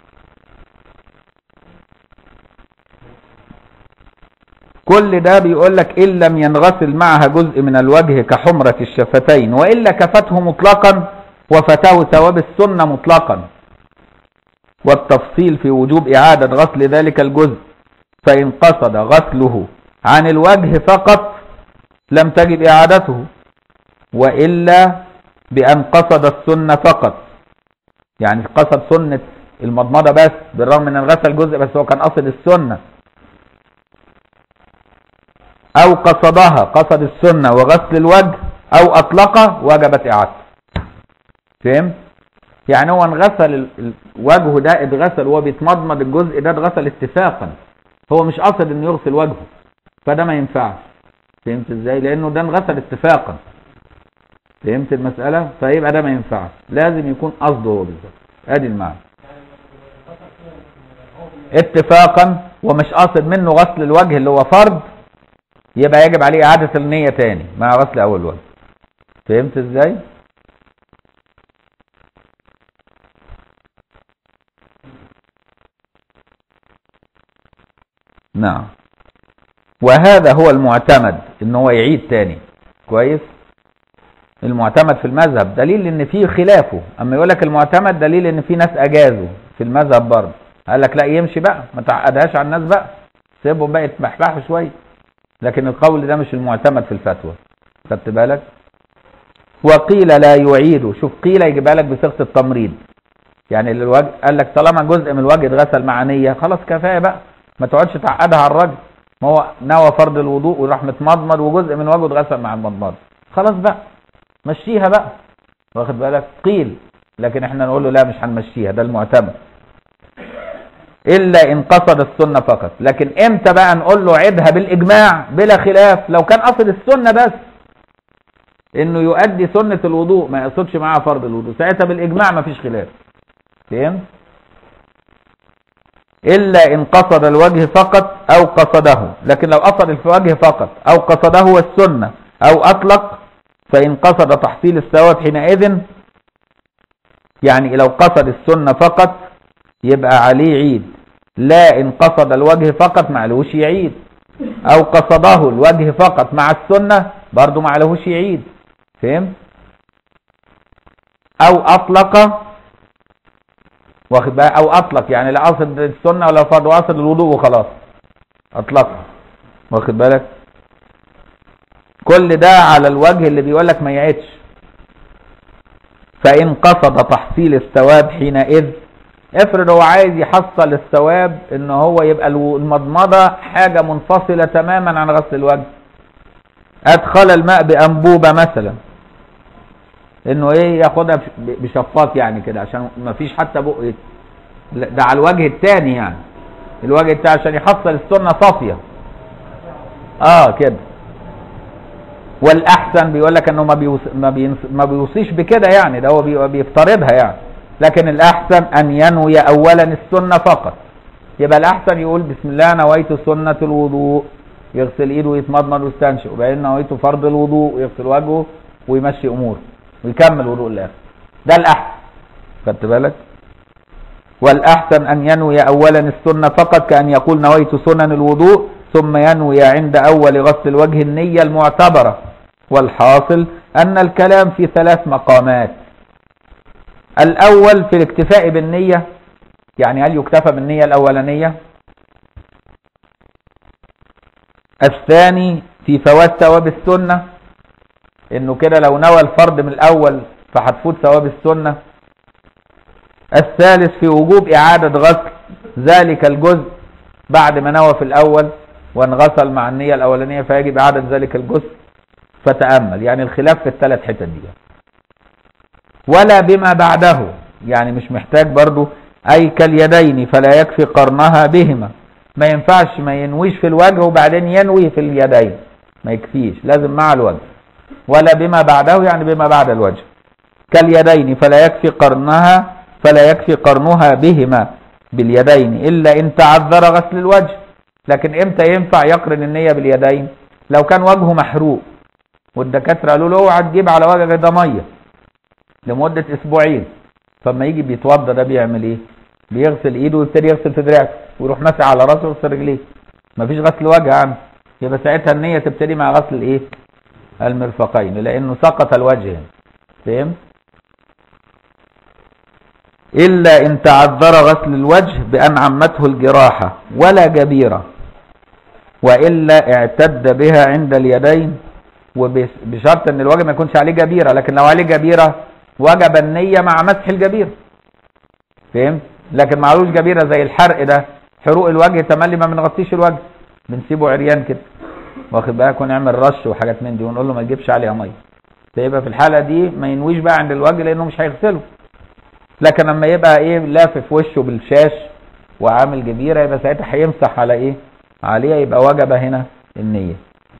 كل ده بيقول لك إن لم ينغسل معها جزء من الوجه كحمرة الشفتين وإلا كفته مطلقا وفتاه ثواب السنة مطلقا والتفصيل في وجوب إعادة غسل ذلك الجزء فإن قصد غسله عن الوجه فقط لم تجب إعادته وإلا بأن قصد السنة فقط يعني قصد سنة المضمضة بس بالرغم من أن غسل جزء بس هو كان قصد السنة أو قصدها قصد السنة وغسل الوجه أو أطلقه وجبت إعادته فهمت؟ يعني هو انغسل ال- ال- وجهه ده اتغسل وهو بيتمضمض الجزء ده اتغسل اتفاقا هو مش قصد انه يغسل وجهه فده ما ينفعش فهمت ازاي لانه ده انغسل اتفاقا فهمت المسألة فيبقى ده ما ينفعش لازم يكون قصده هو بالظبط ادي المعنى اتفاقا ومش قاصد منه غسل الوجه اللي هو فرض يبقى يجب عليه اعادة النية تاني مع غسل اول وجه فهمت ازاي نعم وهذا هو المعتمد ان هو يعيد تاني كويس المعتمد في المذهب دليل ان فيه خلافه اما يقول لك المعتمد دليل ان في ناس اجازوا في المذهب برضه قال لك لا يمشي بقى ما تعقدهاش على الناس بقى سيبهم بقى يتمحبحوا شويه لكن القول ده مش المعتمد في الفتوى خدت بالك وقيل لا يعيد شوف قيل يجيبها لك بصيغه التمريض يعني الوجه قال لك طالما جزء من الوجه اتغسل مع نيه خلاص كفايه بقى ما تقعدش تعقدها على الراجل ما هو نوى فرض الوضوء وراح متمضمض وجزء من وجهه اتغسل مع المضمضه خلاص بقى مشيها بقى واخد بالك قيل لكن احنا نقول له لا مش هنمشيها ده المعتمد الا ان قصد السنه فقط لكن امتى بقى نقول له عدها بالاجماع بلا خلاف لو كان قصد السنه بس انه يؤدي سنه الوضوء ما يقصدش معاها فرض الوضوء ساعتها بالاجماع ما فيش خلاف فهمت إلا إن قصد الوجه فقط أو قصده لكن لو قصد الوجه فقط أو قصده السنة أو أطلق فإن قصد تحصيل الثواب حينئذ يعني لو قصد السنة فقط يبقى عليه عيد لا إن قصد الوجه فقط معلوش يعيد أو قصده الوجه فقط مع السنة برضو معلوش يعيد فهمت أو أطلق واخد بقى او اطلق يعني لا قصد السنه ولا فرض وقصد الوضوء وخلاص اطلق واخد بالك كل ده على الوجه اللي بيقول لك ما يعيدش فان قصد تحصيل الثواب حينئذ افرض هو عايز يحصل الثواب ان هو يبقى الو- المضمضه حاجه منفصله تماما عن غسل الوجه ادخل الماء بانبوبه مثلا انه ايه ياخدها بش- بشفاط يعني كده عشان ما فيش حتى بق يت- لا، ده على الوجه الثاني يعني الوجه الثاني عشان يحصل السنه صافيه اه كده والاحسن بيقول لك انه ما بيوص... ما, بينص... ما بيوصيش بكده يعني ده هو بي... بيفترضها يعني لكن الاحسن ان ينوي اولا السنه فقط يبقى الاحسن يقول بسم الله نويت سنه الوضوء يغسل ايده ويتمضمض ويستنشق وبعدين نويت فرض الوضوء ويغسل وجهه ويمشي اموره ويكمل وضوء الاخر ده الاحسن خدت بالك والاحسن ان ينوي اولا السنه فقط كان يقول نويت سنن الوضوء ثم ينوي عند اول غسل الوجه النيه المعتبره والحاصل ان الكلام في ثلاث مقامات الاول في الاكتفاء بالنيه يعني هل يكتفى بالنيه الاولانيه الثاني في فوات ثواب السنه انه كده لو نوى الفرض من الاول فهتفوت ثواب السنه الثالث في وجوب اعاده غسل ذلك الجزء بعد ما نوى في الاول وانغسل مع النيه الاولانيه فيجب اعاده ذلك الجزء فتامل يعني الخلاف في الثلاث حتت دي ولا بما بعده يعني مش محتاج برضو اي كاليدين فلا يكفي قرنها بهما ما ينفعش ما ينويش في الوجه وبعدين ينوي في اليدين ما يكفيش لازم مع الوجه ولا بما بعده يعني بما بعد الوجه كاليدين فلا يكفي قرنها فلا يكفي قرنها بهما باليدين إلا إن تعذر غسل الوجه لكن إمتى ينفع يقرن النية باليدين لو كان وجهه محروق والدكاترة قالوا له اوعى تجيب على وجهك ده مية لمدة أسبوعين فما يجي بيتوضى ده بيعمل إيه بيغسل إيده ويبتدي يغسل في دراعه ويروح ماسح على راسه ويغسل رجليه مفيش غسل وجه عنه يبقى ساعتها النية تبتدي مع غسل إيه المرفقين لأنه سقط الوجه فهمت إلا إن تعذر غسل الوجه بأن عمته الجراحة ولا جبيرة وإلا اعتد بها عند اليدين وبشرط أن الوجه ما يكونش عليه جبيرة لكن لو عليه جبيرة وجب النية مع مسح الجبيرة فهمت لكن معلوش جبيرة زي الحرق ده حروق الوجه تملي ما بنغطيش الوجه بنسيبه عريان كده واخد بالك ونعمل رش وحاجات من دي ونقول له ما تجيبش عليها ميه فيبقى في الحاله دي ما ينويش بقى عند الوجه لانه مش هيغسله لكن لما يبقى ايه لافف وشه بالشاش وعامل جبيره يبقى ساعتها هيمسح على ايه عليها يبقى وجب هنا النيه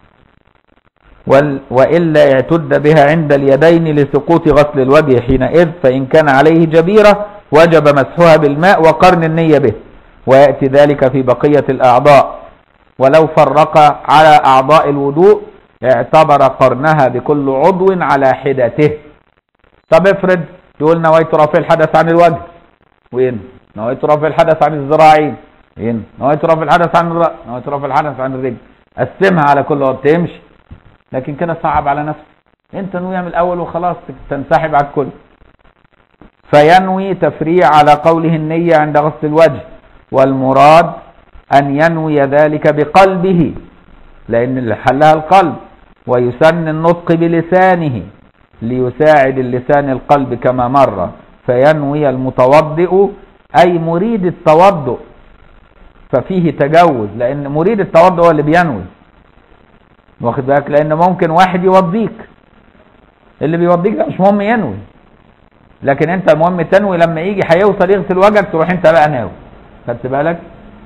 وإلا اعتد بها عند اليدين لسقوط غسل الوجه حينئذ فإن كان عليه جبيرة وجب مسحها بالماء وقرن النية به ويأتي ذلك في بقية الأعضاء ولو فرق على أعضاء الوضوء اعتبر قرنها بكل عضو على حدته طب افرض تقول نويت رفع الحدث عن الوجه وين نويت رفع الحدث عن الذراعين وين نويت رفع الحدث عن الرأس نويت رفع الحدث عن الرجل قسمها على كل عضو تمشي لكن كده صعب على نفسك انت نوي من الاول وخلاص تنسحب على الكل فينوي تفريع على قوله النية عند غسل الوجه والمراد أن ينوي ذلك بقلبه لأن اللي حلها القلب ويسن النطق بلسانه ليساعد اللسان القلب كما مر فينوي المتوضئ أي مريد التوضؤ ففيه تجوز لأن مريد التوضؤ هو اللي بينوي واخد بالك لأن ممكن واحد يوضيك اللي بيوضيك ده مش مهم ينوي لكن انت المهم تنوي لما يجي هيوصل يغسل وجهك تروح انت بقى ناوي خدت بالك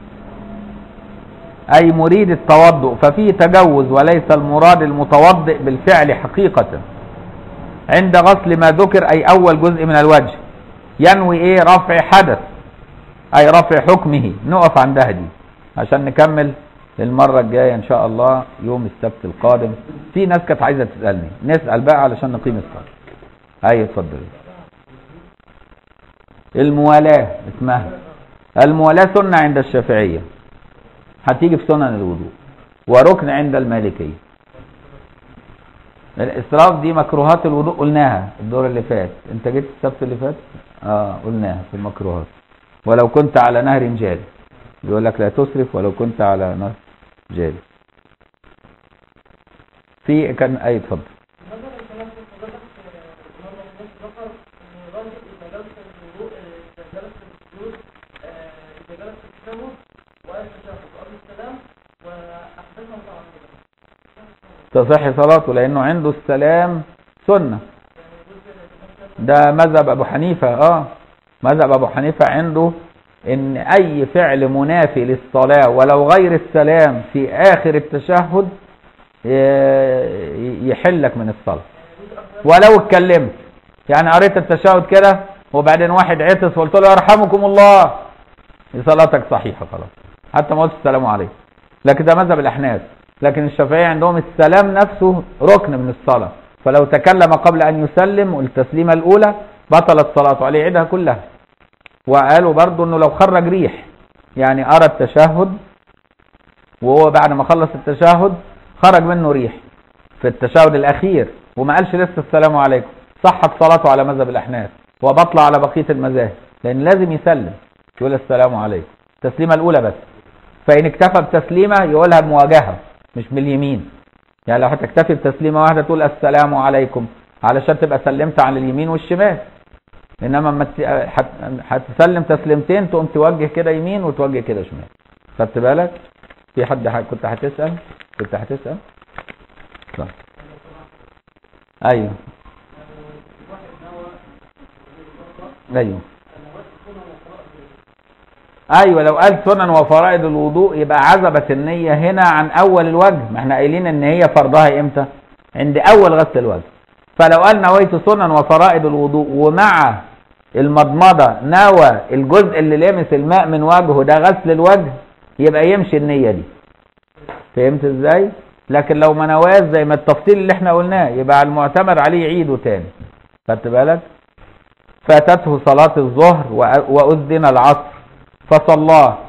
أي مريد التوضؤ ففيه تجوز وليس المراد المتوضئ بالفعل حقيقة عند غسل ما ذكر أي أول جزء من الوجه ينوي إيه رفع حدث أي رفع حكمه نقف عندها دي عشان نكمل المرة الجاية إن شاء الله يوم السبت القادم في ناس كانت عايزة تسألني نسأل بقى علشان نقيم الصلاة أي اتفضل الموالاة اسمها الموالاة سنة عند الشافعية هتيجي في سنن الوضوء وركن عند المالكية الاسراف دي مكروهات الوضوء قلناها الدور اللي فات انت جيت السبت اللي فات اه قلناها في المكروهات ولو كنت على نهر جاري يقول لك لا تسرف ولو كنت على نهر جاري في كان اي اتفضل تصح صلاته لانه عنده السلام سنة ده مذهب ابو حنيفة اه مذهب ابو حنيفة عنده ان اي فعل منافي للصلاة ولو غير السلام في اخر التشهد يحلك من الصلاة ولو اتكلمت يعني قريت التشهد كده وبعدين واحد عطس وقلت له يرحمكم الله صلاتك صحيحة خلاص حتى ما قلت السلام عليكم لكن ده مذهب الاحناف لكن الشافعية عندهم السلام نفسه ركن من الصلاة فلو تكلم قبل أن يسلم التسليمة الأولى بطلت صلاته عليه يعيدها كلها وقالوا برضو أنه لو خرج ريح يعني أرى التشهد وهو بعد ما خلص التشهد خرج منه ريح في التشهد الأخير وما قالش لسه السلام عليكم صحت صلاته على مذهب الأحناف وبطلع على بقية المذاهب لأن لازم يسلم يقول السلام عليكم التسليمة الأولى بس فإن اكتفى بتسليمة يقولها بمواجهة مش باليمين يعني لو هتكتفي بتسليمة واحدة تقول السلام عليكم علشان تبقى سلمت على اليمين والشمال انما لما هتسلم تسليمتين تقوم توجه كده يمين وتوجه كده شمال خدت بالك في حد ح... كنت هتسأل كنت هتسأل صح ايوه ايوه ايوه لو قال سنن وفرائض الوضوء يبقى عزبت النية هنا عن اول الوجه ما احنا قايلين ان هي فرضها امتى عند اول غسل الوجه فلو قال نويت سنن وفرائض الوضوء ومع المضمضة نوى الجزء اللي لمس الماء من وجهه ده غسل الوجه يبقى يمشي النية دي فهمت ازاي لكن لو ما نواش زي ما التفصيل اللي احنا قلناه يبقى المعتمد عليه يعيده تاني خدت بالك فاتته صلاة الظهر وأذن العصر فصلاه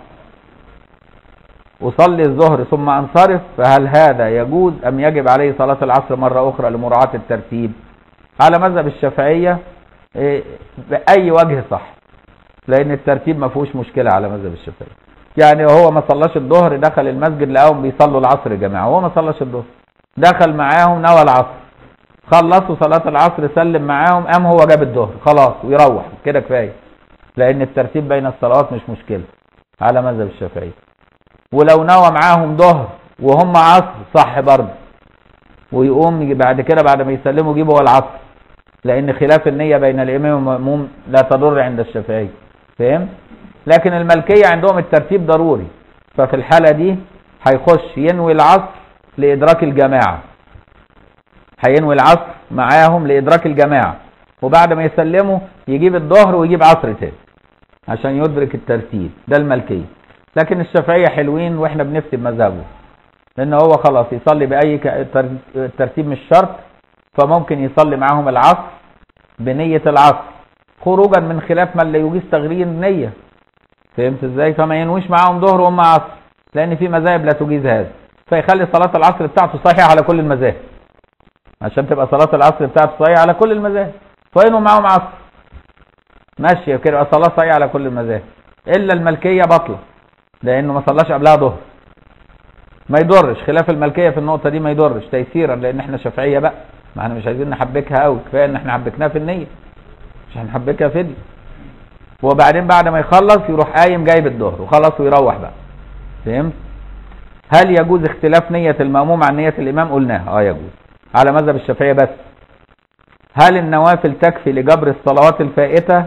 أصلي الظهر ثم أنصرف فهل هذا يجوز أم يجب عليه صلاة العصر مرة أخرى لمراعاة الترتيب على مذهب الشافعية إيه، بأي وجه صح لأن الترتيب ما فيهوش مشكلة على مذهب الشافعية يعني هو ما صلاش الظهر دخل المسجد لقاهم بيصلوا العصر يا جماعة هو ما صلاش الظهر دخل معاهم نوى العصر خلصوا صلاة العصر سلم معاهم قام هو جاب الظهر خلاص ويروح كده كفاية لأن الترتيب بين الصلوات مش مشكلة على مذهب الشافعية ولو نوى معاهم ظهر وهم عصر صح برضه ويقوم بعد كده بعد ما يسلموا يجيبوا هو العصر لأن خلاف النية بين الإمام والمأموم لا تضر عند الشافعية فهم؟ لكن الملكية عندهم الترتيب ضروري ففي الحالة دي هيخش ينوي العصر لإدراك الجماعة هينوي العصر معاهم لإدراك الجماعة وبعد ما يسلموا يجيب الظهر ويجيب عصر تاني عشان يدرك الترتيب ده الملكية لكن الشافعية حلوين واحنا بنفتي بمذهبه لان هو خلاص يصلي بأي ترتيب مش شرط فممكن يصلي معاهم العصر بنية العصر خروجا من خلاف من لا يجيز تغيير النية فهمت ازاي فما ينويش معاهم ظهر وهم عصر لان في مذاهب لا تجيز هذا فيخلي صلاة العصر بتاعته صحيحة على كل المذاهب عشان تبقى صلاة العصر بتاعته صحيحة على كل المذاهب فينوا معاهم عصر ماشية كده صلاة صحيحة على كل المذاهب الا الملكية بطلة لانه ما صلاش قبلها ظهر ما يضرش خلاف الملكية في النقطة دي ما يضرش تيسيرا لان احنا شافعية بقى ما احنا مش عايزين نحبكها قوي كفايه ان احنا حبكناها في النية مش هنحبكها فدي وبعدين بعد ما يخلص يروح قايم جايب الظهر وخلص ويروح بقى فهمت هل يجوز اختلاف نية المأموم عن نية الإمام قلناها اه يجوز على مذهب الشافعية بس هل النوافل تكفي لجبر الصلوات الفائتة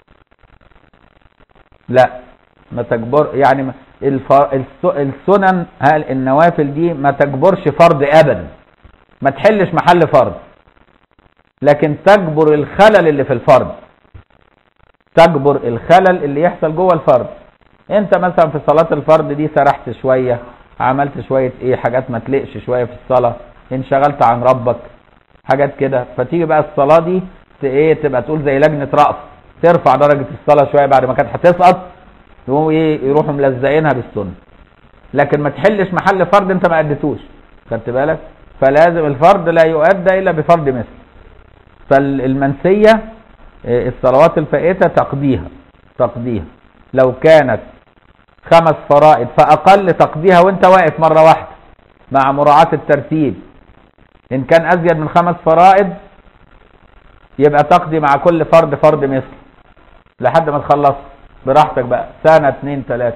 لا ما تجبر يعني السنن هل النوافل دي ما تجبرش فرض ابدا ما تحلش محل فرض لكن تجبر الخلل اللي في الفرض تجبر الخلل اللي يحصل جوه الفرض انت مثلا في صلاة الفرض دي سرحت شوية عملت شوية ايه حاجات ما تلقش شوية في الصلاة انشغلت عن ربك حاجات كده فتيجي بقى الصلاة دي ايه تبقى تقول زي لجنة رأس ترفع درجة الصلاة شوية بعد ما كانت هتسقط يقوموا ايه يروحوا ملزقينها بالسنة لكن ما تحلش محل فرض انت ما اديتوش خدت بالك فلازم الفرض لا يؤدى الا بفرض مثل فالمنسية آه، الصلوات الفائتة تقضيها تقضيها لو كانت خمس فرائض فأقل تقضيها وانت واقف مرة واحدة مع مراعاة الترتيب إن كان أزيد من خمس فرائض يبقى تقضي مع كل فرد فرد مثل لحد ما تخلص براحتك بقى سنة اتنين تلاتة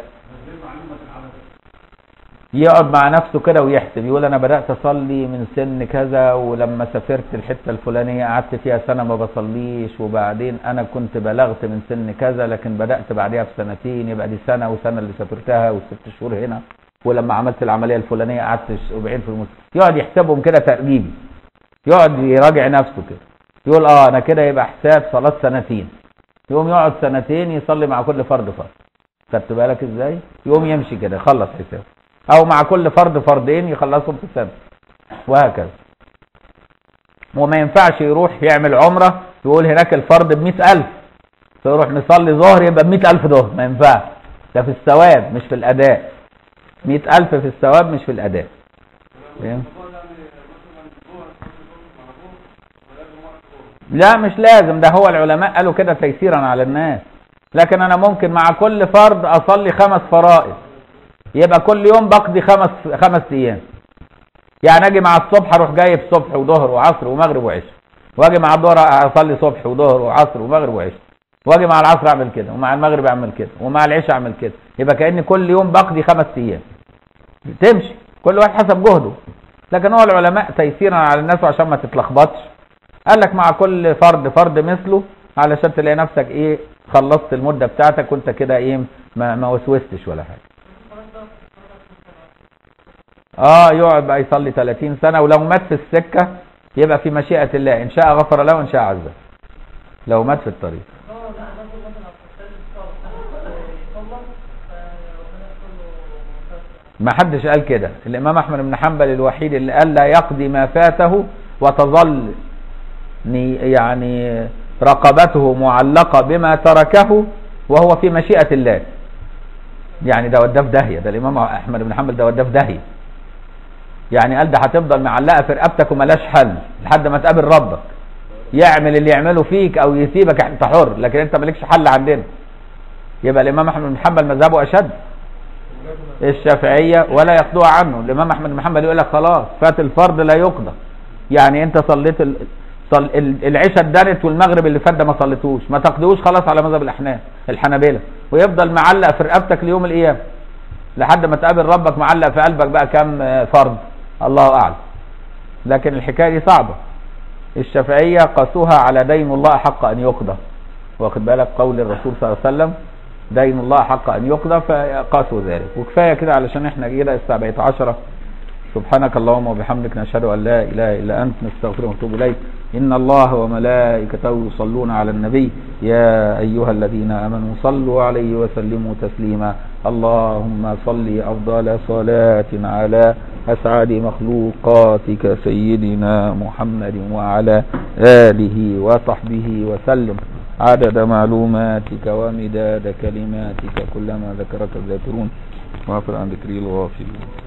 يقعد مع نفسه كده ويحسب يقول انا بدأت اصلي من سن كذا ولما سافرت الحتة الفلانية قعدت فيها سنة ما بصليش وبعدين انا كنت بلغت من سن كذا لكن بدأت بعدها بسنتين يبقى دي سنة وسنة اللي سافرتها والست شهور هنا ولما عملت العملية الفلانية قعدت اسبوعين في المستشفى يقعد يحسبهم كده تقريبي يقعد يراجع نفسه كده يقول اه انا كده يبقى حساب صلاة سنتين يقوم يقعد سنتين يصلي مع كل فرد فرد خدت بالك ازاي يقوم يمشي كده يخلص حسابه او مع كل فرد فردين يخلصهم في السنه وهكذا وما ينفعش يروح يعمل عمره يقول هناك الفرد ب ألف فيروح نصلي ظهر يبقى ب ألف ظهر ما ينفعش ده في الثواب مش في الاداء مئة ألف في الثواب مش في الاداء فهم؟ لا مش لازم ده هو العلماء قالوا كده تيسيرا على الناس لكن انا ممكن مع كل فرض اصلي خمس فرائض يبقى كل يوم بقضي خمس خمس ايام يعني اجي مع الصبح اروح جايب صبح وظهر وعصر ومغرب وعشاء واجي مع الظهر اصلي صبح وظهر وعصر ومغرب وعشاء واجي مع العصر اعمل كده ومع المغرب اعمل كده ومع العشاء اعمل كده يبقى كاني كل يوم بقضي خمس ايام تمشي كل واحد حسب جهده لكن هو العلماء تيسيرا على الناس وعشان ما تتلخبطش قال لك مع كل فرد فرد مثله علشان تلاقي نفسك ايه خلصت المده بتاعتك وانت كده ايه ما, ما وسوستش ولا حاجه اه يقعد بقى يصلي 30 سنه ولو مات في السكه يبقى في مشيئة الله إن شاء غفر له وإن شاء عذب لو مات في الطريق اه لا الرجل مثلا بتتكلم صار يصلى فربنا يقول له ما حدش قال كده الإمام أحمد بن حنبل الوحيد اللي قال لا يقضي ما فاته وتظل ني- يعني رقبته معلقة بما تركه وهو في مشيئة الله يعني ده وداه في داهية ده الإمام أحمد بن حنبل ده وداه في داهية يعني قال ده هتفضل معلقة في رقبتك وملاش حل لحد ما تقابل ربك يعمل اللي يعمله فيك أو يسيبك أنت حر لكن أنت مالكش حل عندنا يبقى الإمام أحمد بن حنبل مذهبه أشد الشافعية ولا يقضوا عنه الإمام أحمد بن حنبل يقول لك خلاص فات الفرض لا يقضى يعني أنت صليت ال... صل... ال- العشاء اتدنت والمغرب اللي فات ده ما صليتوش ما تقضيهوش خلاص على مذهب الأحناف الحنابلة ويفضل معلق في رقبتك ليوم القيامة لحد ما تقابل ربك معلق في قلبك بقى كام آه، فرض الله أعلم لكن الحكاية دي صعبة الشافعية قاسوها على دين الله حق أن يقضى واخد بالك قول الرسول صلى الله عليه وسلم دين الله حق أن يقضى فقاسوا ذلك وكفاية كده علشان احنا كده الساعة بقت عشرة سبحانك اللهم وبحمدك نشهد أن لا إله إلا أنت نستغفرك ونتوب إليك إن الله وملائكته يصلون على النبي يا أيها الذين آمنوا صلوا عليه وسلموا تسليما اللهم صل أفضل صلاة على أسعد مخلوقاتك سيدنا محمد وعلى آله وصحبه وسلم عدد معلوماتك ومداد كلماتك كلما ذكرك الذاكرون وغفر عن ذكري الغافلون